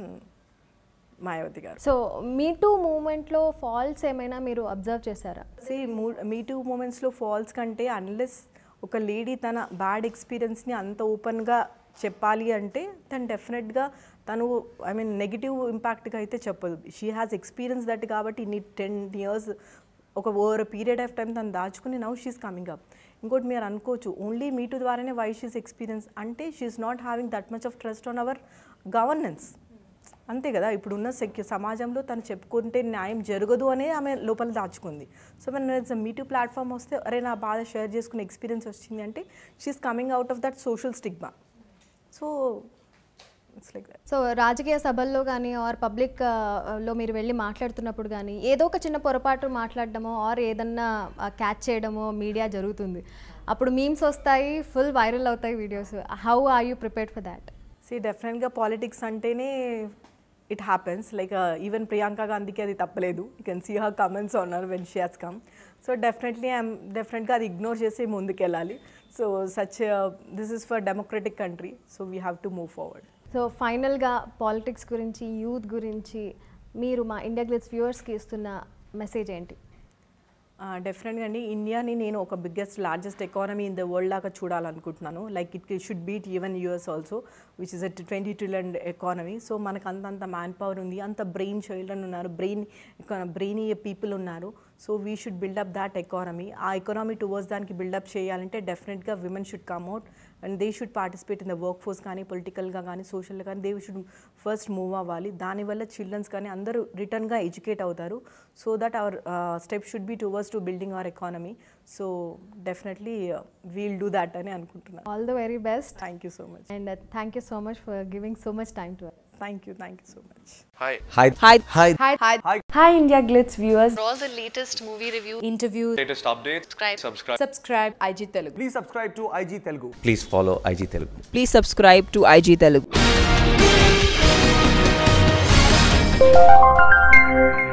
మాయావతి గారు సో మీ టూ మూమెంట్లో ఫాల్స్ ఏమైనా మీరు అబ్జర్వ్ చేశారా సీ మీ టూ మూమెంట్స్లో ఫాల్స్ కంటే అన్లెస్ ఒక లేడీ తన బ్యాడ్ ఎక్స్పీరియన్స్ని అంత ఓపెన్గా చెప్పాలి అంటే తను డెఫినెట్గా తను ఐ మీన్ నెగిటివ్ ఇంపాక్ట్గా అయితే చెప్పదు షీ హ్యాస్ ఎక్స్పీరియన్స్ దట్ కాబట్టి ఇన్ని టెన్ ఇయర్స్ ఒక ఓవర్ పీరియడ్ ఆఫ్ టైం తను దాచుకుని నౌ షీస్ కమింగ్ అప్ ఇంకోటి మీరు అనుకోవచ్చు ఓన్లీ మీటు ద్వారానే వై షీస్ ఎక్స్పీరియన్స్ అంటే she is not having that much of trust on our governance అంతే కదా ఇప్పుడున్న సెక్యూ సమాజంలో తను చెప్పుకుంటే న్యాయం జరగదు అనే ఆమె లోపల దాచుకుంది సో మన మీటూ ప్లాట్ఫామ్ వస్తే అరే నా బాధ షేర్ చేసుకునే ఎక్స్పీరియన్స్ వచ్చింది అంటే she is coming out of that social stigma so it's like that so రాజకీయ సభల్లో కానీ ఆర్ పబ్లిక్ లో మీరు వెళ్ళి మాట్లాడుతున్నప్పుడు కానీ ఏదో ఒక చిన్న పొరపాటు మాట్లాడడమో ఆర్ ఏదన్నా క్యాచ్ చేయడమో మీడియా జరుగుతుంది అప్పుడు మీమ్స్ వస్తాయి ఫుల్ వైరల్ అవుతాయి videos how are you prepared for that see డెఫినెట్గా పాలిటిక్స్ అంటేనే it happens like even Priyanka గాంధీకి అది తప్పలేదు you can see her comments ఉన్నారు when she has come so definitely I'm డెఫినెట్గా అది ఇగ్నోర్ చేసి ముందుకెళ్ళాలి so such this is for democratic country so we have to move forward so ఫైనల్గా politics గురించి యూత్ గురించి మీరు మా ఇండియా గ్లిట్స్ వ్యూవర్స్కి ఇస్తున్న మెసేజ్ ఏంటి డెఫినెట్గా అండి ఇండియాని నేను ఒక biggest largest economy in the world లాగా చూడాలనుకుంటున్నాను like it should beat even US also which is a twenty trillion economy so మనకు అంత అంత మ్యాన్ పవర్ ఉంది అంత బ్రెయిన్ చిల్డ్రన్ ఉన్నారు బ్రెయిన్ బ్రెయిన్ పీపుల్ ఉన్నారు so we should build up that economy ఆ ఎకానమీ టువర్డ్స్ దానికి బిల్డప్ చేయాలంటే డెఫినెట్గా women should come out and they should participate in the work force కానీ పొలిటికల్గా కానీ సోషల్గా కానీ దే షుడ్ ఫస్ట్ మూవ్ అవ్వాలి దానివల్ల చిల్డ్రన్స్ కానీ అందరూ రిటర్న్గా ఎడ్యుకేట్ అవుతారు so that our step should be towards to building our economy so definitely we'll do that అని అనుకుంటున్నాను all the very best thank you so much and thank you so much for giving so much time to thank you thank you so much Hi. Hi. Hi. Hi. Hi. Hi. Hi, India Glitz viewers. For all the latest movie review, Interview. Latest updates. Subscribe. Subscribe. Subscribe IG Telugu. Please subscribe to IG Telugu. Please follow IG Telugu. Please subscribe to IG Telugu.